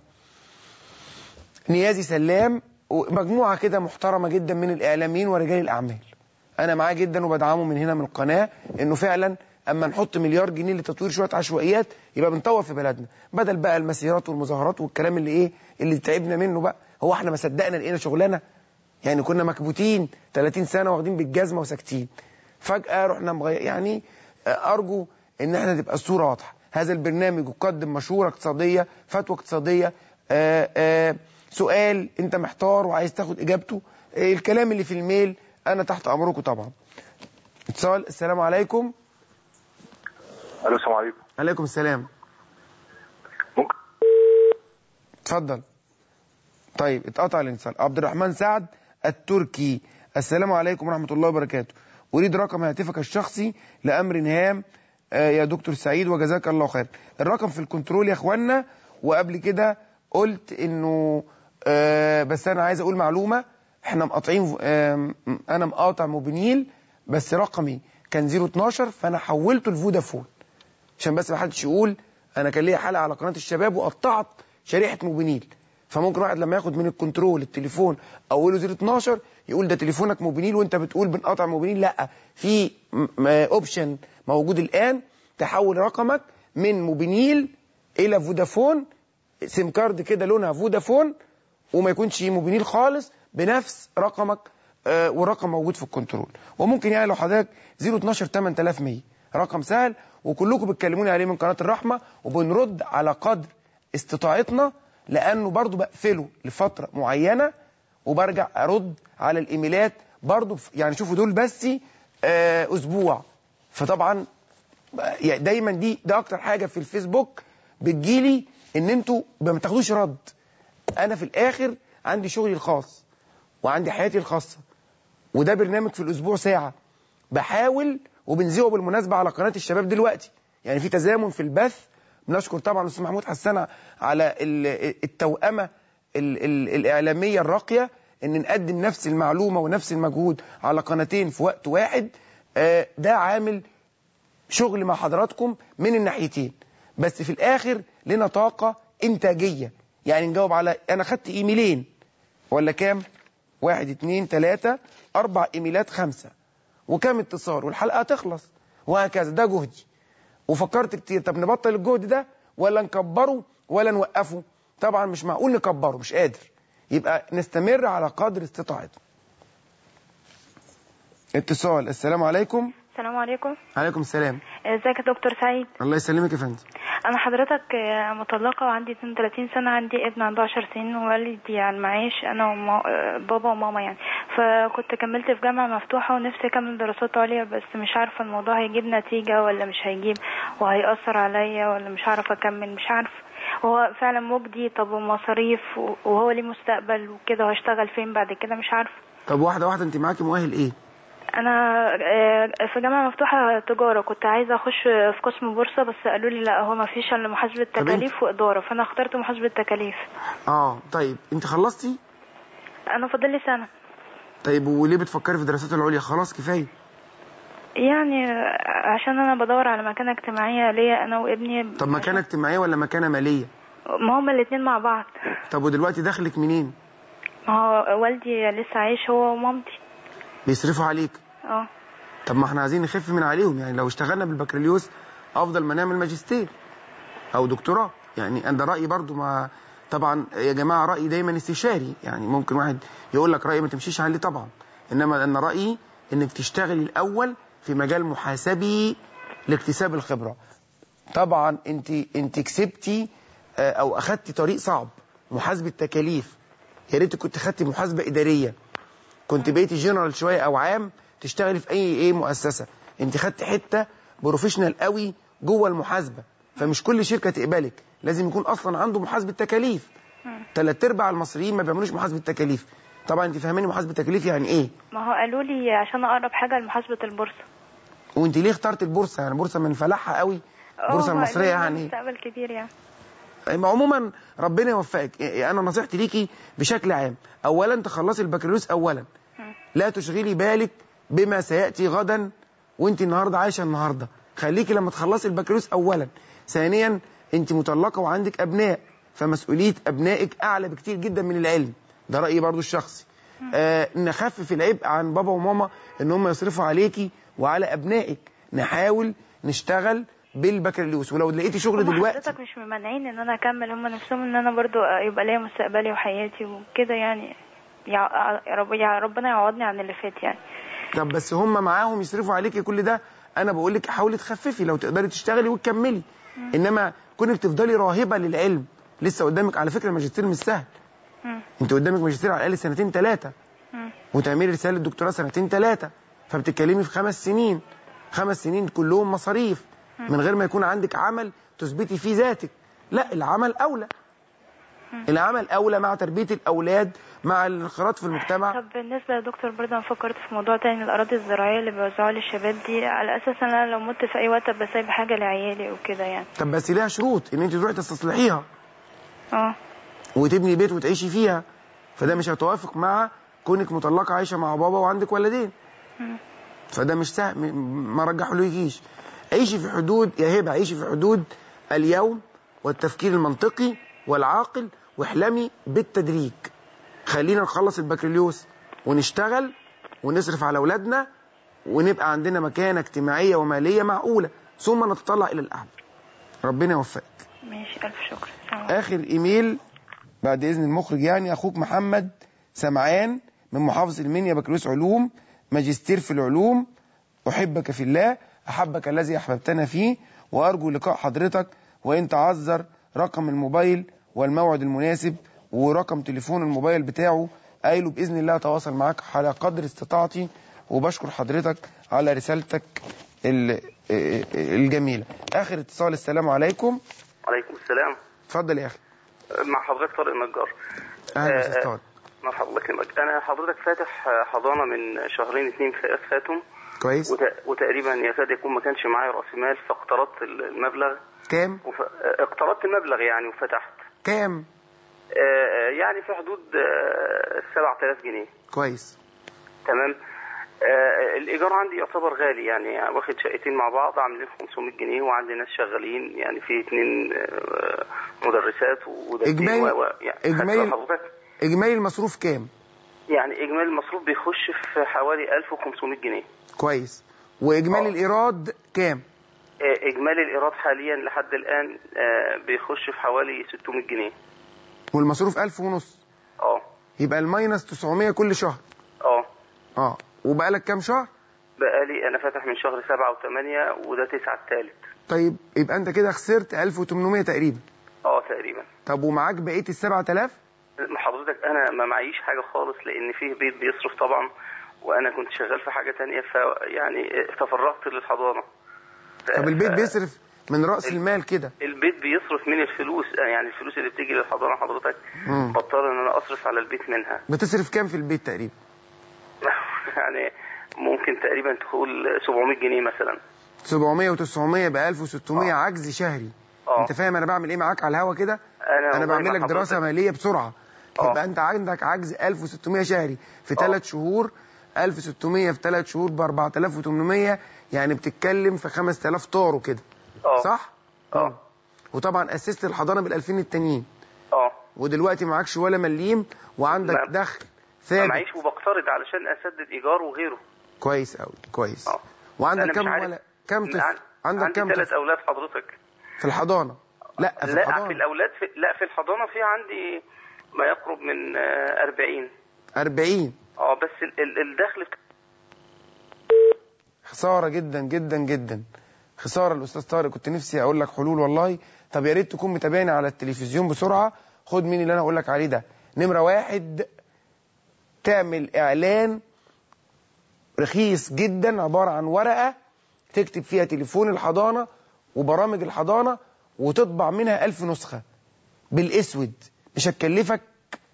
نيازي سلام ومجموعة كده محترمة جدا من الإعلاميين ورجال الأعمال أنا معاه جدا وبدعمه من هنا من القناة إنه فعلا اما نحط مليار جنيه لتطوير شويه عشوائيات يبقى بنطور في بلدنا بدل بقى المسيرات والمظاهرات والكلام اللي ايه اللي تعبنا منه بقى هو احنا ما صدقنا لقينا شغلانه يعني كنا مكبوتين 30 سنه واخدين بالجزمه وساكتين فجاه رحنا مغير يعني آه، ارجو ان احنا تبقى الصوره واضحه هذا البرنامج يقدم مشوره اقتصاديه فتوى اقتصاديه آه، آه، سؤال انت محتار وعايز تاخد اجابته آه، الكلام اللي في الميل انا تحت امركم طبعا اتصال السلام عليكم الو السلام عليكم عليكم السلام ممكن اتفضل طيب اتقطع الانسان عبد الرحمن سعد التركي السلام عليكم ورحمة الله وبركاته أريد رقم هاتفك الشخصي لأمر هام آه، يا دكتور سعيد وجزاك الله خير الرقم في الكنترول يا اخوانا وقبل كده قلت انه آه، بس انا عايز اقول معلومة احنا مقاطعين آم، انا مقاطع موبينيل بس رقمي كان 012 فانا حولته لفودافون عشان بس ما حدش يقول انا كان ليا حلقه على قناه الشباب وقطعت شريحه موبينيل فممكن واحد لما ياخد من الكنترول التليفون اوله 012 يقول ده تليفونك موبينيل وانت بتقول بنقطع موبينيل لا في اوبشن موجود الان تحول رقمك من موبينيل الى فودافون سيم كارد كده لونها فودافون وما يكونش موبينيل خالص بنفس رقمك آه، والرقم موجود في الكنترول وممكن يعني لو حضرتك 012 8100 رقم سهل وكلكم بتكلموني عليه من قناة الرحمة وبنرد على قدر استطاعتنا لأنه برضو بقفله لفترة معينة وبرجع أرد على الإيميلات برضو ف- يعني شوفوا دول بس آه، أسبوع فطبعا يعني دايما دي ده أكتر حاجة في الفيسبوك بتجيلي إن أنتوا ما بتاخدوش رد أنا في الآخر عندي شغلي الخاص وعندي حياتي الخاصة وده برنامج في الأسبوع ساعة بحاول وبنذيعه بالمناسبة على قناة الشباب دلوقتي يعني في تزامن في البث بنشكر طبعا الأستاذ محمود حسان على ال- التوأمة ال- ال- الإعلامية الراقية إن نقدم نفس المعلومة ونفس المجهود على قناتين في وقت واحد آه، ده عامل شغل مع حضراتكم من الناحيتين بس في الآخر لنا طاقة إنتاجية يعني نجاوب على أنا خدت إيميلين ولا كام واحد اتنين تلاتة أربع إيميلات خمسة وكام اتصال والحلقة هتخلص وهكذا ده جهدي وفكرت كتير طب نبطل الجهد ده ولا نكبره ولا نوقفه طبعا مش معقول نكبره مش قادر يبقى نستمر على قدر استطاعتنا اتصال السلام عليكم السلام عليكم عليكم السلام ازيك يا دكتور سعيد الله يسلمك يا فندم انا حضرتك آه، مطلقه وعندي 32 سنه عندي ابن عنده 10 سنين ووالدي على المعاش انا وما... آه، بابا وماما يعني فكنت كملت في جامعه مفتوحه ونفسي اكمل دراسات عليا بس مش عارفه الموضوع هيجيب نتيجه ولا مش هيجيب وهيأثر عليا ولا مش عارفه اكمل مش عارفه هو فعلا مجدي طب ومصاريف و- وهو ليه مستقبل وكده وهشتغل فين بعد كده مش عارفه طب واحدة واحدة انت معاكي مؤهل ايه انا آه، في جامعه مفتوحه تجاره كنت عايزه اخش في قسم بورصه بس قالوا لي لا هو ما فيش الا محاسبه طب انت- تكاليف واداره فانا اخترت محاسبه تكاليف اه طيب انت خلصتي انا فاضل لي سنه طيب وليه بتفكري في الدراسات العليا خلاص كفايه يعني آه، عشان انا بدور على مكانه اجتماعيه ليا انا وابني طب مكانة اجتماعية ولا مكانة مالية ما هما الاثنين مع بعض طب ودلوقتي دخلك منين ما هو والدي لسه عايش هو ومامتي بيصرفوا عليك اه طب ما احنا عايزين نخف من عليهم يعني لو اشتغلنا بالبكالوريوس افضل ما نعمل ماجستير او دكتوراه يعني انا ده رايي برضو ما طبعا يا جماعه رايي دايما استشاري يعني ممكن واحد يقول لك رايي ما تمشيش عليه طبعا انما انا رايي انك تشتغلي الاول في مجال محاسبي لاكتساب الخبره طبعا انت انت كسبتي آه، او اخدتي طريق صعب محاسبه تكاليف يا ريت كنت خدتي محاسبه اداريه كنت بقيتي جنرال شويه او عام تشتغلي في اي ايه مؤسسه انت خدت حته بروفيشنال قوي جوه المحاسبه فمش كل شركه تقبلك لازم يكون اصلا عنده محاسبه تكاليف ثلاث ارباع المصريين ما بيعملوش محاسبه تكاليف طبعا انت فاهماني محاسبه تكاليف يعني ايه ما هو قالوا لي عشان اقرب حاجه لمحاسبه البورصه وانت ليه اخترت البورصه يعني البورصه من فلاحها قوي اه، البورصه هو المصريه قالوا لي يعني مستقبل كبير يعني يعني عموما ربنا يوفقك انا نصيحتي ليكي بشكل عام اولا تخلصي البكالوريوس اولا لا تشغلي بالك بما سياتي غدا وانت النهارده عايشه النهارده خليكي لما تخلصي البكالوريوس اولا ثانيا انت مطلقه وعندك ابناء فمسؤوليه ابنائك اعلى بكتير جدا من العلم ده رايي برضو الشخصي آه نخفف العبء عن بابا وماما ان هم يصرفوا عليكي وعلى ابنائك نحاول نشتغل بالبكالوريوس ولو لقيتي شغل هما دلوقتي حضرتك مش ممانعين ان انا اكمل هم نفسهم ان انا برضو يبقى ليا مستقبلي وحياتي وكده يعني يع... يا رب يا ربنا يعوضني عن اللي فات يعني طب بس هم معاهم يصرفوا عليكي كل ده انا بقول لك حاولي تخففي لو تقدري تشتغلي وتكملي انما كونك تفضلي راهبه للعلم لسه قدامك على فكره الماجستير مش سهل مم. انت قدامك ماجستير على الاقل سنتين ثلاثه مم. وتعملي رساله دكتوراه سنتين ثلاثه فبتتكلمي في خمس سنين خمس سنين كلهم مصاريف من غير ما يكون عندك عمل تثبتي فيه ذاتك لا العمل اولى العمل اولى مع تربيه الاولاد مع الانخراط في المجتمع طب بالنسبة يا دكتور برضه أنا فكرت في موضوع تاني الأراضي الزراعية اللي بيوزعوها للشباب دي على أساس إن أنا لو مت في أي وقت أبقى سايب حاجة لعيالي وكده يعني طب بس ليها شروط ان انت تروحي تستصلحيها اه وتبني بيت وتعيشي فيها فده مش هيتوافق مع كونك مطلقه عايشه مع بابا وعندك ولدين مم. فده مش سهل م- ما رجحلوكيش عيشي في حدود يا هبه عيشي في حدود اليوم والتفكير المنطقي والعاقل واحلمي بالتدريج خلينا نخلص البكالوريوس ونشتغل ونصرف على اولادنا ونبقى عندنا مكانه اجتماعيه وماليه معقوله ثم نتطلع الى الاعلى ربنا يوفقك ماشي ألف شكر سلام. اخر ايميل بعد اذن المخرج يعني اخوك محمد سمعان من محافظه المنيا بكالوريوس علوم ماجستير في العلوم احبك في الله احبك الذي احببتنا فيه وارجو لقاء حضرتك وان تعذر رقم الموبايل والموعد المناسب ورقم تليفون الموبايل بتاعه قايله باذن الله اتواصل معاك على قدر استطاعتي وبشكر حضرتك على رسالتك ال- الجميله اخر اتصال السلام عليكم عليكم السلام اتفضل يا اخي مع حضرتك طارق النجار اهلا آه، استاذ طارق مرحبا الله يكرمك انا حضرتك فاتح آه، حضانه من شهرين اتنين فا- فاتهم كويس وت- وتقريبا يكاد يكون ما كانش معايا راس مال فاقترضت المبلغ كام وف... آه، اقترضت المبلغ يعني وفتحت كام آه، آه، يعني في حدود آه، 7000 جنيه كويس تمام آه، الايجار عندي يعتبر غالي يعني واخد شقتين مع بعض عاملين 500 جنيه وعندي ناس شغالين يعني في اتنين آه، مدرسات ودكتين إجمالي- و... و... يعني إجمالي- خدت حضرتك اجمالي المصروف كام يعني اجمالي المصروف بيخش في حوالي 1500 جنيه كويس واجمالي الايراد كام آه، اجمالي الايراد حاليا لحد الان آه، بيخش في حوالي 600 جنيه والمصروف 1000 ونص اه يبقى الماينس 900 كل شهر اه اه وبقالك كام شهر بقالي انا فاتح من شهر سبعة وثمانية وده تسعة الثالث طيب يبقى انت كده خسرت 1800 تقريبا اه تقريبا طب ومعاك بقيه ال 7000 حضرتك انا ما معيش حاجه خالص لان فيه بيت بيصرف طبعا وانا كنت شغال في حاجه تانية فيعني تفرغت للحضانه ف- طب البيت ف- بيصرف من راس المال كده البيت بيصرف من الفلوس يعني الفلوس اللي بتيجي للحضانه حضرتك مم. بضطر ان انا اصرف على البيت منها بتصرف كام في البيت تقريبا يعني ممكن تقريبا تقول 700 جنيه مثلا 700 و900 ب 1600 عجز شهري اه انت فاهم انا بعمل ايه معاك على الهوا كده انا انا والله بعمل مع لك دراسه حضرتك. ماليه بسرعه آه. يبقى انت عندك عجز 1600 شهري في ثلاث شهور 1600 في ثلاث شهور ب 4800 يعني بتتكلم في 5000 طارو كده اه صح؟ اه وطبعا اسست الحضانه بال 2000 التانيين اه ودلوقتي معكش ولا مليم وعندك ما- دخل ما ثابت معيش وبقترض علشان اسدد ايجار وغيره كويس قوي كويس اه وعندك أنا مش كم عارف. ولا كم طفل عن- عندك عندي كم ثلاث طفل اولاد حضرتك في الحضانه لا في لا في الحضانه الاولاد في لا في الحضانه في عندي ما يقرب من آه، 40 40 اه بس ال- ال- الدخل خساره جدا جدا جدا خساره الاستاذ طارق كنت نفسي اقول لك حلول والله طب يا ريت تكون متابعني على التلفزيون بسرعه خد مين اللي انا اقول لك عليه ده نمره واحد تعمل اعلان رخيص جدا عباره عن ورقه تكتب فيها تليفون الحضانه وبرامج الحضانه وتطبع منها ألف نسخه بالاسود مش هتكلفك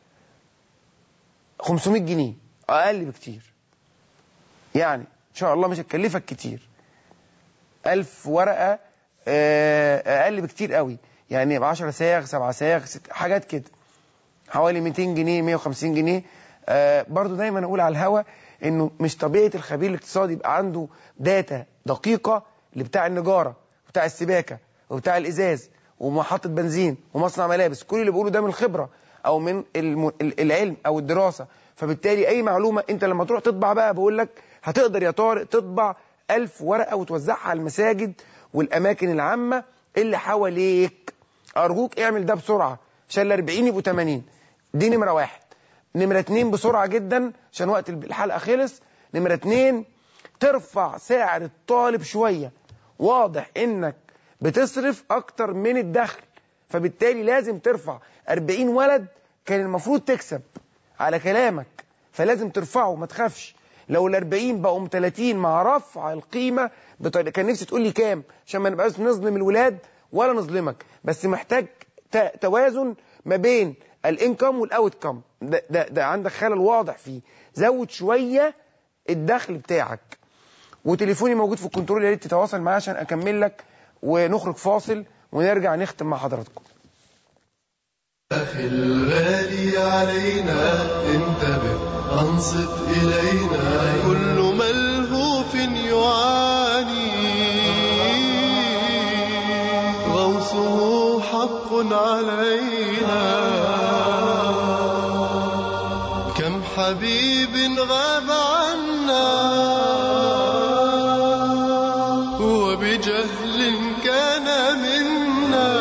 500 جنيه اقل بكتير يعني ان شاء الله مش هتكلفك كتير ألف ورقة آه، أقل بكتير قوي يعني ب 10 ساغ 7 ساغ ست حاجات كده حوالي 200 جنيه 150 جنيه آه، برضو دايما أقول على الهوا إنه مش طبيعة الخبير الاقتصادي يبقى عنده داتا دقيقة لبتاع النجارة وبتاع السباكة وبتاع الإزاز ومحطة بنزين ومصنع ملابس كل اللي بقوله ده من الخبرة أو من الم- ال- العلم أو الدراسة فبالتالي أي معلومة أنت لما تروح تطبع بقى بقول لك هتقدر يا طارق تطبع ألف ورقة وتوزعها على المساجد والاماكن العامه اللي حواليك ارجوك اعمل ده بسرعه عشان ال 40 يبقوا 80 دي نمره واحد نمره اتنين بسرعه جدا عشان وقت الحلقه خلص نمره اتنين ترفع سعر الطالب شويه واضح انك بتصرف اكتر من الدخل فبالتالي لازم ترفع 40 ولد كان المفروض تكسب على كلامك فلازم ترفعه ما تخافش لو ال 40 بقوا 30 مع رفع القيمه بطريقه كان نفسي تقول لي كام عشان ما نبقاش نظلم الولاد ولا نظلمك بس محتاج ت- توازن ما بين الانكم والاوت كم ده, ده, ده عندك خلل واضح فيه زود شويه الدخل بتاعك وتليفوني موجود في الكنترول يا ريت تتواصل معايا عشان اكمل لك ونخرج فاصل ونرجع نختم مع حضراتكم أخي الغالي علينا انتبه أنصت إلينا كل ملهوف يعاني غوصه حق علينا كم حبيب غاب عنا وبجهل كان منا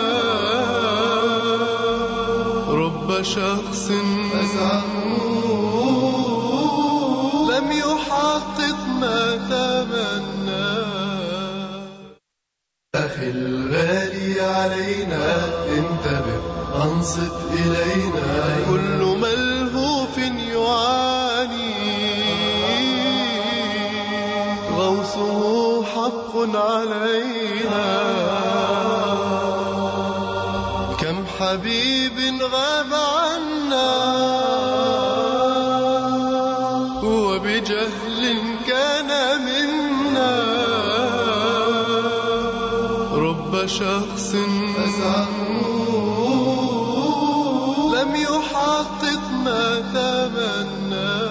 رب شخص لم يحقق ما تمنى أخي الغالي علينا انتبه أنصت إلينا كل ملهوف يعاني غوصه حق علينا كم حبيب غاب عنا وبجهل كان منا رب شخص لم يحقق ما تمنى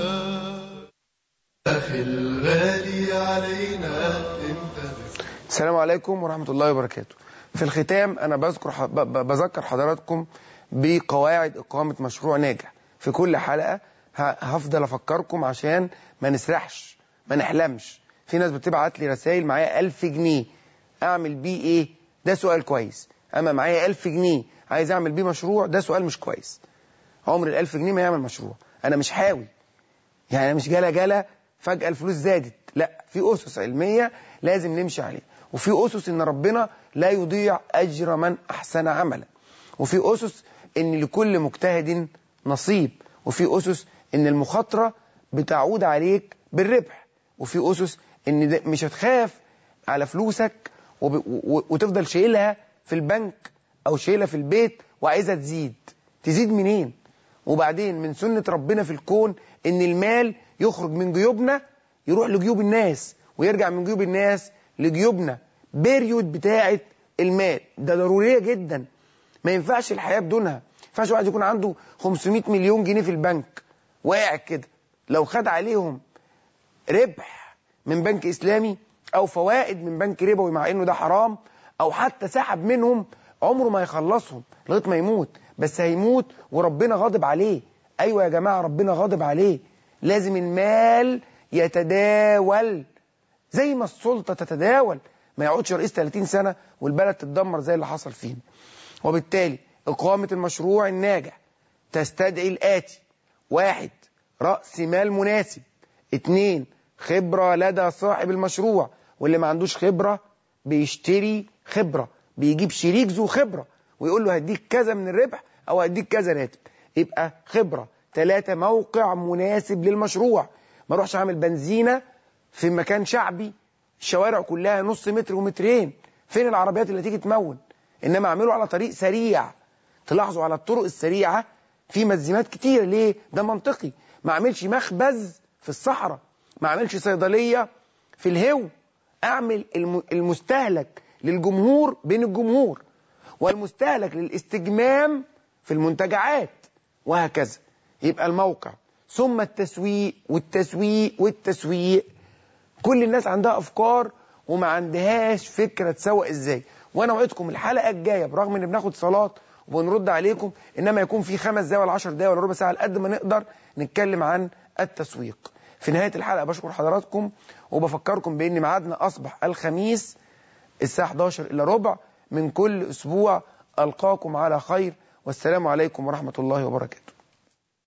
أخي الغالي علينا انتبه السلام عليكم ورحمة الله وبركاته في الختام أنا بذكر ح- ب- ب- بذكر حضراتكم بقواعد إقامة مشروع ناجح في كل حلقة ه- هفضل أفكركم عشان ما نسرحش ما نحلمش في ناس بتبعت لي رسائل معايا ألف جنيه أعمل بيه إيه ده سؤال كويس أما معايا ألف جنيه عايز أعمل بيه مشروع ده سؤال مش كويس عمر الألف جنيه ما يعمل مشروع أنا مش حاوي يعني أنا مش جلا جلا فجأة الفلوس زادت لا في أسس علمية لازم نمشي عليها وفي أسس إن ربنا لا يضيع أجر من أحسن عملا وفي أسس إن لكل مجتهد نصيب وفي أسس إن المخاطرة بتعود عليك بالربح وفي أسس إن ده مش هتخاف على فلوسك وب... و... وتفضل شايلها في البنك أو شايلها في البيت وعايزها تزيد تزيد منين وبعدين من سنة ربنا في الكون ان المال يخرج من جيوبنا يروح لجيوب الناس ويرجع من جيوب الناس لجيوبنا بيريود بتاعة المال ده ضرورية جدا ما ينفعش الحياة بدونها ما ينفعش واحد يكون عنده 500 مليون جنيه في البنك واقع كده لو خد عليهم ربح من بنك إسلامي أو فوائد من بنك ربوي مع إنه ده حرام أو حتى سحب منهم عمره ما يخلصهم لغاية ما يموت بس هيموت وربنا غاضب عليه أيوة يا جماعة ربنا غاضب عليه لازم المال يتداول زي ما السلطة تتداول ما يقعدش رئيس 30 سنة والبلد تتدمر زي اللي حصل فينا وبالتالي إقامة المشروع الناجح تستدعي الآتي واحد رأس مال مناسب اتنين خبرة لدى صاحب المشروع واللي ما عندوش خبرة بيشتري خبرة بيجيب شريك ذو خبرة ويقول له هديك كذا من الربح أو هديك كذا راتب يبقى خبرة ثلاثة موقع مناسب للمشروع ما اروحش اعمل بنزينة في مكان شعبي الشوارع كلها نص متر ومترين فين العربيات اللي تيجي تمون انما اعمله على طريق سريع تلاحظوا على الطرق السريعة في مزيمات كتير ليه ده منطقي ما اعملش مخبز في الصحراء ما اعملش صيدلية في الهو اعمل الم- المستهلك للجمهور بين الجمهور والمستهلك للاستجمام في المنتجعات وهكذا يبقى الموقع ثم التسويق والتسويق والتسويق كل الناس عندها افكار وما عندهاش فكره تسوق ازاي وانا وعدكم الحلقه الجايه برغم ان بناخد صلاه وبنرد عليكم انما يكون في خمس دقايق ولا 10 دقايق ولا ربع ساعه على قد ما نقدر نتكلم عن التسويق في نهايه الحلقه بشكر حضراتكم وبفكركم بان ميعادنا اصبح الخميس الساعة 11 إلا ربع من كل أسبوع ألقاكم على خير والسلام عليكم ورحمة الله وبركاته